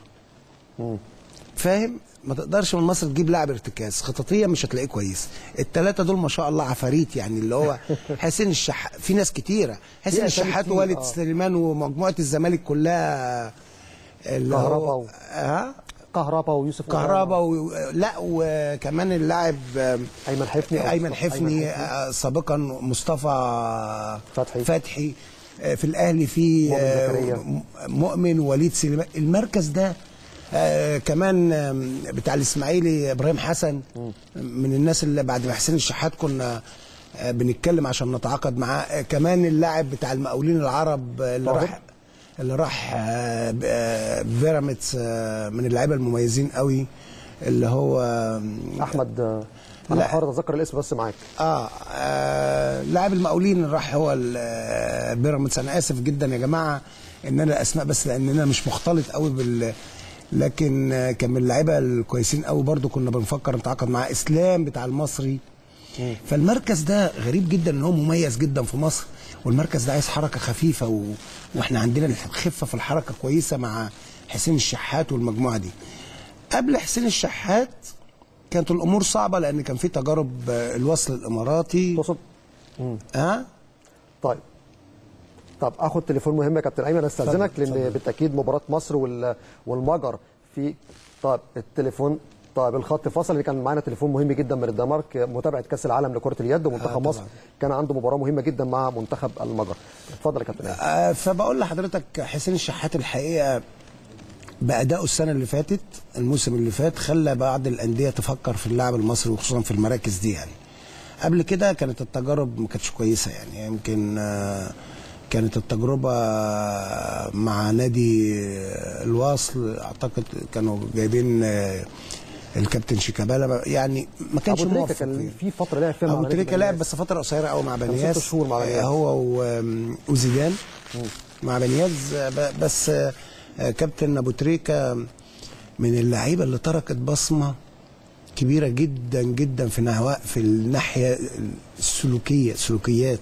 فاهم ما تقدرش من مصر تجيب لاعب ارتكاز خططيا مش هتلاقيه كويس الثلاثه دول ما شاء الله عفاريت يعني اللي هو حسين الشحات في ناس كتيره حسين أسامي الشحات كتير، ووالد آه. سليمان ومجموعه الزمالك كلها اللي كهربا هو و- ها كهربا ويوسف كهربا و... لا وكمان اللاعب ايمن حفني أو ايمن مصطفى- حفني آه، سابقا مصطفى فتحي. فتحي آه، في الاهلي في مؤمن آه، زكريا. م- مؤمن وليد سليمان المركز ده آه، كمان آم، بتاع الاسماعيلي ابراهيم حسن من الناس اللي بعد ما حسين الشحات كنا آه، بنتكلم عشان نتعاقد معاه آه، كمان اللاعب بتاع المقاولين العرب آه، اللي طاهر. راح اللي راح آه، ب- آه، بيراميدز آه، من اللعيبه المميزين قوي اللي هو آم، احمد آه، انا لا. بحاول اتذكر الاسم بس معاك اه, آه لاعب المقاولين راح هو ال- آه، بيراميدز انا اسف جدا يا جماعه ان انا الاسماء بس لان انا مش مختلط قوي بال لكن آه، كان من اللعيبه الكويسين قوي برضو كنا بنفكر نتعاقد مع اسلام بتاع المصري فالمركز ده غريب جدا ان هو مميز جدا في مصر والمركز ده عايز حركه خفيفه و... واحنا عندنا الخفه في الحركه كويسه مع حسين الشحات والمجموعه دي قبل حسين الشحات كانت الامور صعبه لان كان في تجارب آه، الوصل الاماراتي تقصد ها طيب طب اخد تليفون مهم يا كابتن ايمن استاذنك اتفضل، لان اتفضل. بالتاكيد مباراه مصر وال- والمجر في طب التليفون طيب الخط فصل اللي كان معانا تليفون مهم جدا من الدنمارك متابعه كاس العالم لكره اليد ومنتخب آه، مصر طبعاً. كان عنده مباراه مهمه جدا مع منتخب المجر اتفضل يا كابتن ايمن آه، فبقول لحضرتك حسين الشحات الحقيقه بادائه السنه اللي فاتت الموسم اللي فات خلى بعض الانديه تفكر في اللاعب المصري وخصوصا في المراكز دي يعني قبل كده كانت التجارب ما كانتش كويسه يعني يمكن آه، كانت التجربه مع نادي الوصل اعتقد كانوا جايبين آه، الكابتن شيكابالا يعني ما كانش ابو تريكه موفق كان فيه. في فتره لعب فيها مع ابو نادي تريكه لعب بنياس. بس فتره قصيره قوي مع ست بنياس شهور مع بنياس. آه، هو و- وزيدان مع بنياز آه، ب- بس آه، آه، كابتن ابو تريكه من اللعيبه اللي تركت بصمه كبيره جدا جدا في نهواء في الناحيه السلوكيه سلوكيات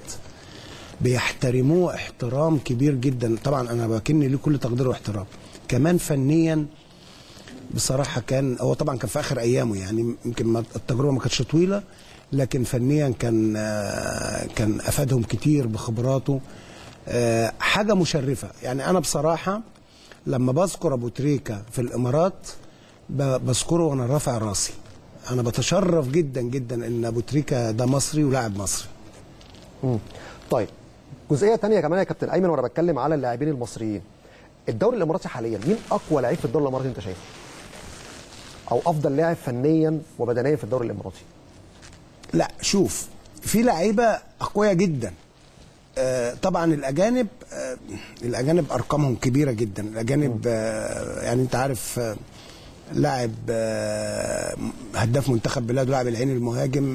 بيحترموه احترام كبير جدا طبعا انا بكن ليه كل تقدير واحترام كمان فنيا بصراحه كان هو طبعا كان في اخر ايامه يعني يمكن ما- التجربه ما كانتش طويله لكن فنيا كان آه، كان افادهم كتير بخبراته آه، حاجه مشرفه يعني انا بصراحه لما بذكر ابو تريكه في الامارات ب- بذكره وانا رافع راسي انا بتشرف جدا جدا ان ابو تريكه ده مصري ولاعب مصري مم. طيب جزئيه تانية كمان يا كابتن ايمن وانا بتكلم على اللاعبين المصريين الدوري الاماراتي حاليا مين اقوى لعيب في الدوري الاماراتي انت شايفه او افضل لاعب فنيا وبدنيا في الدوري الاماراتي لا شوف في لعيبه اقوياء جدا آه، طبعا الاجانب آه، الاجانب ارقامهم كبيره جدا الاجانب آه، يعني انت عارف آه، لاعب آه، هداف منتخب بلاده لاعب العين المهاجم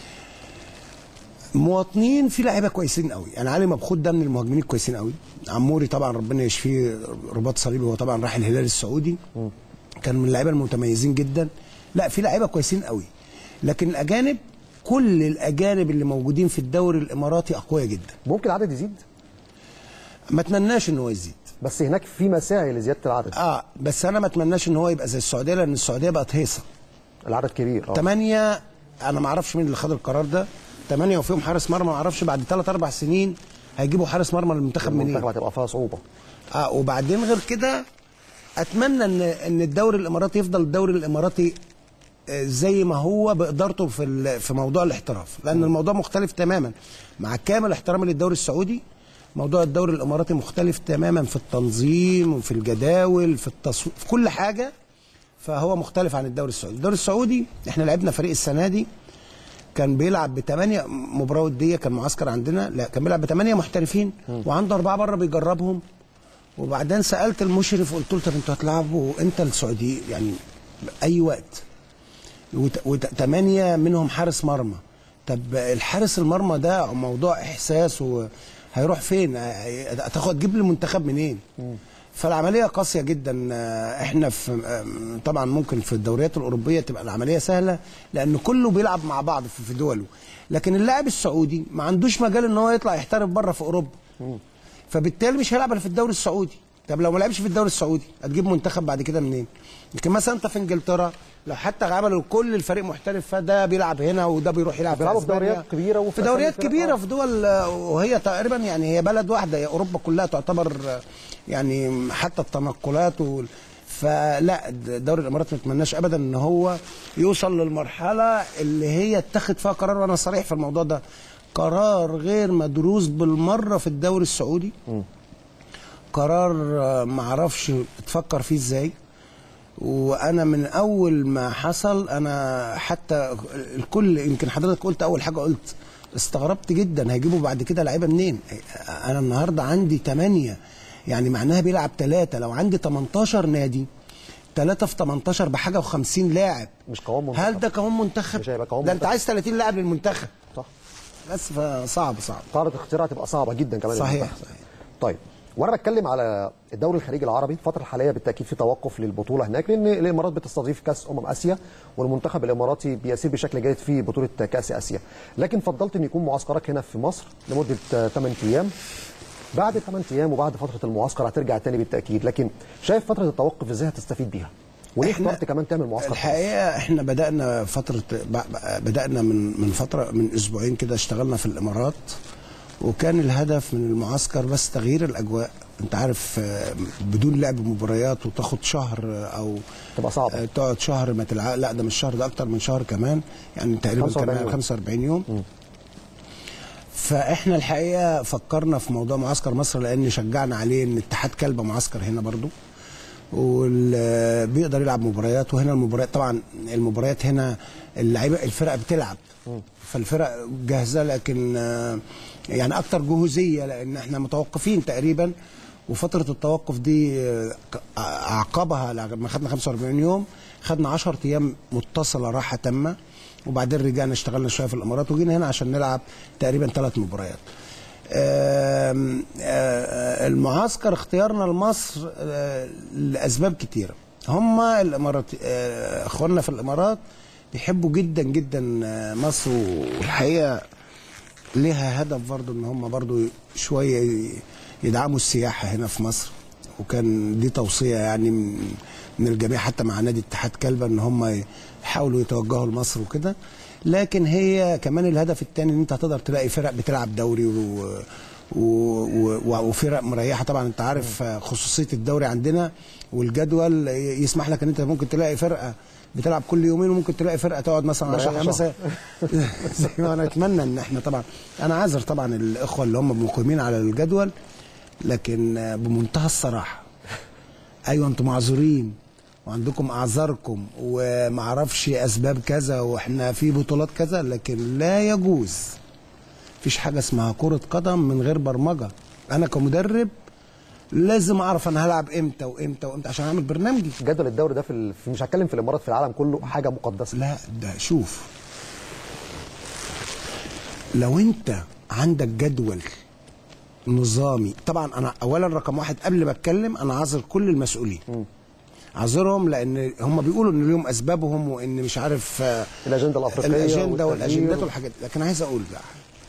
مواطنين في لعيبه كويسين قوي يعني علي مبخوت ده من المهاجمين الكويسين قوي عموري طبعا ربنا يشفيه رباط صليبي هو طبعا راح الهلال السعودي كان من اللعيبه المتميزين جدا لا في لعيبه كويسين قوي لكن الاجانب كل الاجانب اللي موجودين في الدوري الاماراتي اقوياء جدا ممكن العدد يزيد ما اتمناش ان هو يزيد بس هناك في مساعي لزياده العدد اه بس انا ما اتمناش ان هو يبقى زي السعوديه لان السعوديه بقت هيصه العدد كبير اه ثمانية انا ما اعرفش مين اللي خد القرار ده ثمانية وفيهم حارس مرمى ما اعرفش بعد ثلاث اربع سنين هيجيبوا حارس مرمى للمنتخب منين المنتخب هتبقى فيها صعوبه اه وبعدين غير كده اتمنى ان ان الدوري الاماراتي يفضل الدوري الاماراتي آه، زي ما هو بادارته في ال- في موضوع الاحتراف لان الموضوع مختلف تماما مع كامل احترامي للدوري السعودي موضوع الدوري الاماراتي مختلف تماما في التنظيم وفي الجداول في التصوير في كل حاجه فهو مختلف عن الدوري السعودي الدوري السعودي احنا لعبنا فريق السنه دي كان بيلعب بثمانية مباراة ودية كان معسكر عندنا لا كان بيلعب بثمانية محترفين وعنده أربعة بره بيجربهم وبعدين سألت المشرف قلت له طب انتوا هتلعبوا امتى السعودي يعني أي وقت وثمانية منهم حارس مرمى طب الحارس المرمى ده موضوع إحساس وهيروح فين هتاخد تجيب لي المنتخب منين فالعمليه قاسيه جدا احنا في طبعا ممكن في الدوريات الاوروبيه تبقى العمليه سهله لان كله بيلعب مع بعض في دوله لكن اللاعب السعودي ما عندوش مجال ان هو يطلع يحترف بره في اوروبا فبالتالي مش هيلعب الا في الدوري السعودي طب لو ما لعبش في الدوري السعودي هتجيب منتخب بعد كده منين لكن مثلا انت في انجلترا لو حتى عملوا كل الفريق محترف فده بيلعب هنا وده بيروح يلعب بيلعبوا في دوريات كبيره وفي في دوريات كبيره في دول وهي تقريبا يعني هي بلد واحده هي اوروبا كلها تعتبر يعني حتى التنقلات وال... فلا دوري الامارات ما نتمناش ابدا ان هو يوصل للمرحله اللي هي اتخذ فيها قرار وانا صريح في الموضوع ده قرار غير مدروس بالمره في الدوري السعودي م. قرار ما اعرفش تفكر فيه ازاي وانا من اول ما حصل انا حتى الكل يمكن حضرتك قلت اول حاجه قلت استغربت جدا هيجيبوا بعد كده لعيبه منين انا النهارده عندي 8 يعني معناها بيلعب ثلاثة لو عندي 18 نادي ثلاثة في 18 بحاجة و50 لاعب مش قوام منتخب هل ده قوام منتخب؟ مش هيبقى قوام ده انت عايز 30 لاعب للمنتخب صح بس فصعب صعب قاعدة اختيارها هتبقى صعبة جدا كمان صحيح المنتخب. صحيح طيب وانا بتكلم على الدوري الخليجي العربي الفتره الحاليه بالتاكيد في توقف للبطوله هناك لان الامارات بتستضيف كاس امم اسيا والمنتخب الاماراتي بيسير بشكل جيد في بطوله كاس اسيا لكن فضلت ان يكون معسكرك هنا في مصر لمده 8 ايام بعد 8 ايام وبعد فتره المعسكر هترجع تاني بالتاكيد لكن شايف فتره التوقف ازاي هتستفيد بيها وليه اخترت كمان تعمل معسكر الحقيقه احنا بدانا فتره بدانا من من فتره من اسبوعين كده اشتغلنا في الامارات وكان الهدف من المعسكر بس تغيير الاجواء انت عارف بدون لعب مباريات وتاخد شهر او تبقى صعبه تقعد شهر ما تلعب لا ده مش شهر ده اكتر من شهر كمان يعني تقريبا 45 كمان يوم. 45 يوم م. فاحنا الحقيقه فكرنا في موضوع معسكر مصر لان شجعنا عليه ان اتحاد كلبه معسكر هنا برضو وبيقدر يلعب مباريات وهنا المباريات طبعا المباريات هنا اللعيبه الفرق بتلعب فالفرق جاهزه لكن يعني اكتر جهوزيه لان احنا متوقفين تقريبا وفتره التوقف دي اعقبها لما خدنا 45 يوم خدنا 10 ايام متصله راحه تامه وبعدين رجعنا اشتغلنا شويه في الامارات وجينا هنا عشان نلعب تقريبا ثلاث مباريات آم آم المعسكر اختيارنا لمصر لاسباب كتيره هم الامارات اخواننا في الامارات بيحبوا جدا جدا مصر والحقيقه ليها هدف برضو ان هم برضو شويه يدعموا السياحه هنا في مصر وكان دي توصيه يعني من من الجميع حتى مع نادي اتحاد كلبه ان هم يحاولوا يتوجهوا لمصر وكده لكن هي كمان الهدف الثاني ان انت هتقدر تلاقي فرق بتلعب دوري و... و... و... وفرق مريحه طبعا انت عارف خصوصيه الدوري عندنا والجدول يسمح لك ان انت ممكن تلاقي فرقه بتلعب كل يومين وممكن تلاقي فرقه تقعد مثلا عشان يعني مثلا زي ما انا اتمنى ان احنا طبعا انا عاذر طبعا الاخوه اللي هم مقيمين على الجدول لكن بمنتهى الصراحه ايوه انتم معذورين وعندكم اعذاركم ومعرفش اسباب كذا واحنا في بطولات كذا لكن لا يجوز مفيش حاجه اسمها كره قدم من غير برمجه انا كمدرب لازم اعرف انا هلعب امتى وامتى وامتى عشان اعمل برنامجي جدول الدوري ده في, ال... في مش هتكلم في الامارات في العالم كله حاجه مقدسه لا ده شوف لو انت عندك جدول نظامي طبعا انا اولا رقم واحد قبل ما اتكلم انا عاذر كل المسؤولين عذرهم لان هم بيقولوا ان ليهم اسبابهم وان مش عارف الاجنده الافريقيه الاجنده والاجندات والحاجات لكن عايز اقول بقى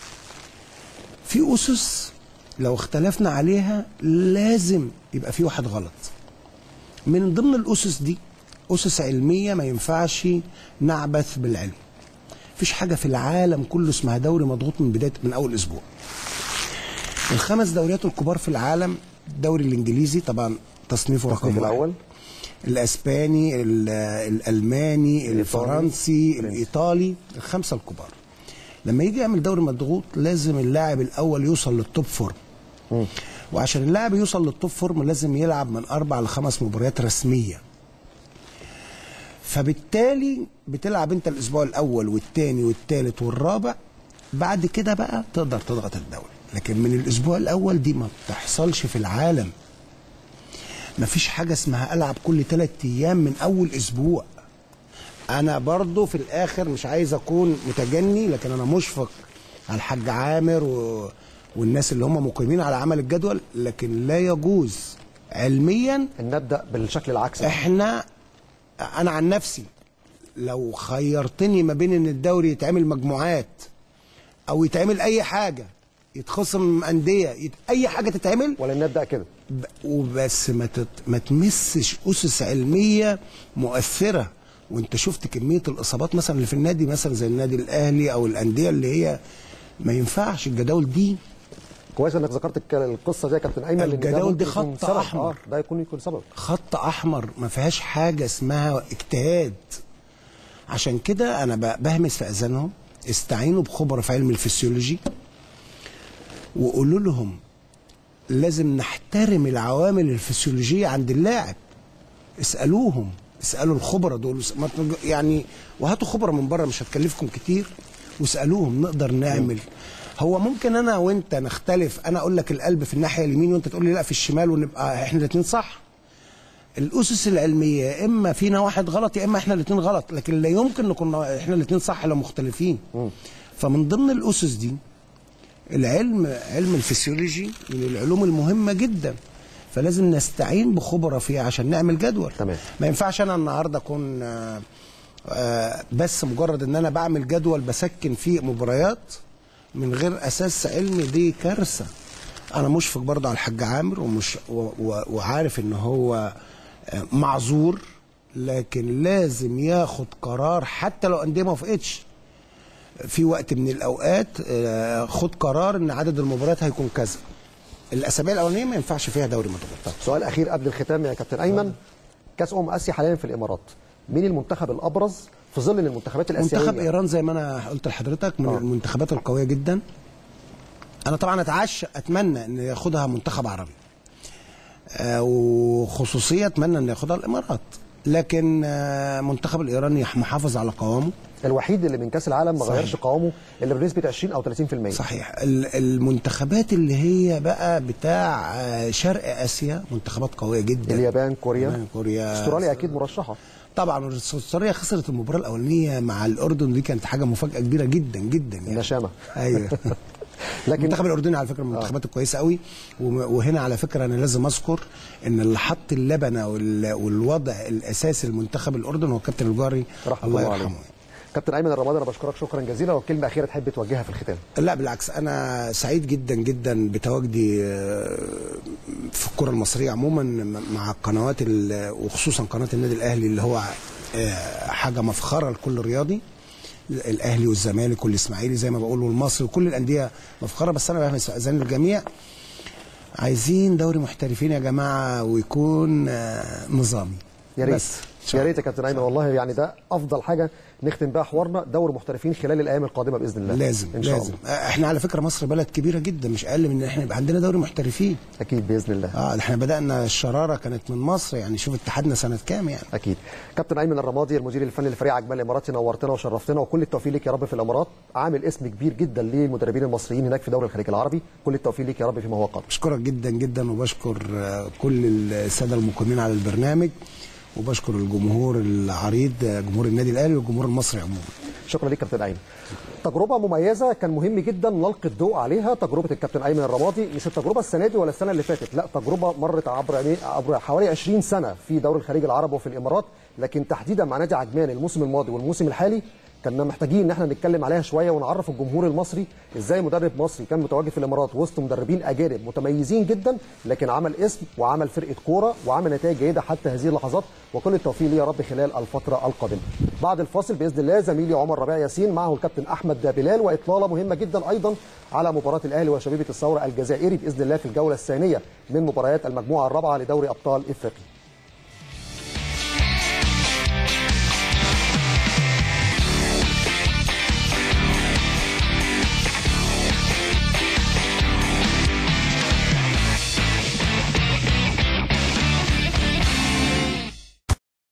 في اسس لو اختلفنا عليها لازم يبقى في واحد غلط من ضمن الاسس دي اسس علميه ما ينفعش نعبث بالعلم مفيش حاجه في العالم كله اسمها دوري مضغوط من بدايه من اول اسبوع الخمس دوريات الكبار في العالم الدوري الانجليزي طبعا تصنيفه رقم واحد الاول الاسباني الالماني الفرنسي الايطالي الخمسه الكبار لما يجي يعمل دوري مضغوط لازم اللاعب الاول يوصل للتوب فورم وعشان اللاعب يوصل للتوب فورم لازم يلعب من اربع لخمس مباريات رسميه فبالتالي بتلعب انت الاسبوع الاول والثاني والثالث والرابع بعد كده بقى تقدر تضغط الدوري لكن من الاسبوع الاول دي ما بتحصلش في العالم مفيش حاجه اسمها العب كل ثلاث ايام من اول اسبوع انا برضو في الاخر مش عايز اكون متجني لكن انا مشفق على الحاج عامر و... والناس اللي هم مقيمين على عمل الجدول لكن لا يجوز علميا ان نبدا بالشكل العكسي احنا انا عن نفسي لو خيرتني ما بين ان الدوري يتعمل مجموعات او يتعمل اي حاجه يتخصم انديه يت... اي حاجه تتعمل ولا نبدا كده ب- وبس ما تت... ما تمسش اسس علميه مؤثره وانت شفت كميه الاصابات مثلا اللي في النادي مثلا زي النادي الاهلي او الانديه اللي هي ما ينفعش الجداول دي كويس انك ذكرت الك- القصه دي يا كابتن ايمن لأن ده الجداول دي ممكن يكون خط سبب. أحمر. آه ده يكون يكون سبب خط احمر ما فيهاش حاجه اسمها اجتهاد عشان كده انا ب- بهمس في اذانهم استعينوا بخبراء في علم الفسيولوجي وقولوا لهم لازم نحترم العوامل الفسيولوجيه عند اللاعب اسالوهم اسالوا الخبراء دول اس- ما تنج- يعني وهاتوا خبراء من بره مش هتكلفكم كتير واسالوهم نقدر نعمل هو ممكن انا وانت نختلف انا اقول لك القلب في الناحيه اليمين وانت تقول لي لا في الشمال ونبقى احنا الاثنين صح الاسس العلميه يا اما فينا واحد غلط يا اما احنا الاثنين غلط لكن لا يمكن نكون احنا الاثنين صح لو مختلفين فمن ضمن الاسس دي العلم علم الفسيولوجي من العلوم المهمه جدا فلازم نستعين بخبراء فيها عشان نعمل جدول تمام. ما ينفعش انا النهارده اكون آه، آه، بس مجرد ان انا بعمل جدول بسكن فيه مباريات من غير اساس علمي دي كارثه انا مشفق برضه على الحاج عامر ومش و- و- وعارف ان هو آه، معذور لكن لازم ياخد قرار حتى لو انديه ما وافقتش في وقت من الاوقات آه، خد قرار ان عدد المباريات هيكون كذا الاسابيع الاولانيه ما ينفعش فيها دوري مضغوط سؤال اخير قبل الختام يا كابتن ايمن كاس امم اسيا حاليا في الامارات مين المنتخب الابرز في ظل ان المنتخبات الاسيويه منتخب ايران زي ما انا قلت لحضرتك من آه. المنتخبات القويه جدا انا طبعا اتعشى اتمنى ان ياخدها منتخب عربي آه، وخصوصيه اتمنى ان ياخدها الامارات لكن آه، منتخب الايراني محافظ على قوامه الوحيد اللي من كاس العالم ما صحيح. غيرش قوامه الا بنسبه 20 او 30% صحيح ال- المنتخبات اللي هي بقى بتاع آه، شرق اسيا منتخبات قويه جدا اليابان كوريا اليابان، كوريا استراليا اكيد مرشحه طبعا استراليا خسرت المباراه الاولانيه مع الاردن دي كانت حاجه مفاجاه كبيره جدا جدا يعني النشامه ايوه لكن المنتخب الاردني على فكره من المنتخبات الكويسه قوي وم- وهنا على فكره انا لازم اذكر ان اللي حط اللبنه وال- والوضع الاساسي للمنتخب الاردن هو الكابتن الجاري رحمه الله الله عليه يرحمه كابتن ايمن الرمادي انا بشكرك شكرا جزيلا وكلمه اخيره تحب توجهها في الختام لا بالعكس انا سعيد جدا جدا بتواجدي آه، في الكره المصريه عموما م- مع القنوات ال- وخصوصا قناه النادي الاهلي اللي هو آه، حاجه مفخره لكل رياضي الاهلي والزمالك والاسماعيلي زي ما بقول والمصري وكل الانديه مفخره بس انا بهمس اذان الجميع عايزين دوري محترفين يا جماعه ويكون آه، نظامي يا ريت بس إن شاء يا ريت يا كابتن ايمن والله يعني ده افضل حاجه نختم بيها حوارنا دور محترفين خلال الايام القادمه باذن الله لازم ان شاء لازم الله آه، احنا على فكره مصر بلد كبيره جدا مش اقل من ان احنا يبقى عندنا دوري محترفين اكيد باذن الله اه احنا بدانا الشراره كانت من مصر يعني شوف اتحادنا سنه كام يعني اكيد كابتن ايمن الرمادي المدير الفني لفريق عجمان الاماراتي نورتنا وشرفتنا وكل التوفيق ليك يا رب في الامارات عامل اسم كبير جدا للمدربين المصريين هناك في دوري الخليج العربي كل التوفيق ليك يا رب فيما هو قادم بشكرك جدا جدا وبشكر آه، كل الساده المقيمين على البرنامج وبشكر الجمهور العريض آه، جمهور النادي الاهلي والجمهور المصري عموما شكرا ليك كابتن ايمن تجربه مميزه كان مهم جدا نلقي الضوء عليها تجربه الكابتن ايمن الرمادي مش التجربه السنه دي ولا السنه اللي فاتت لا تجربه مرت عبر يعني عبر حوالي 20 سنه في دوري الخليج العربي وفي الامارات لكن تحديدا مع نادي عجمان الموسم الماضي والموسم الحالي كنا محتاجين ان احنا نتكلم عليها شويه ونعرف الجمهور المصري ازاي مدرب مصري كان متواجد في الامارات وسط مدربين اجانب متميزين جدا لكن عمل اسم وعمل فرقه كوره وعمل نتائج جيده حتى هذه اللحظات وكل التوفيق ليه يا رب خلال الفتره القادمه. بعد الفاصل باذن الله زميلي عمر ربيع ياسين معه الكابتن احمد بلال واطلاله مهمه جدا ايضا على مباراه الاهلي وشبيبه الثوره الجزائري باذن الله في الجوله الثانيه من مباريات المجموعه الرابعه لدوري ابطال افريقيا.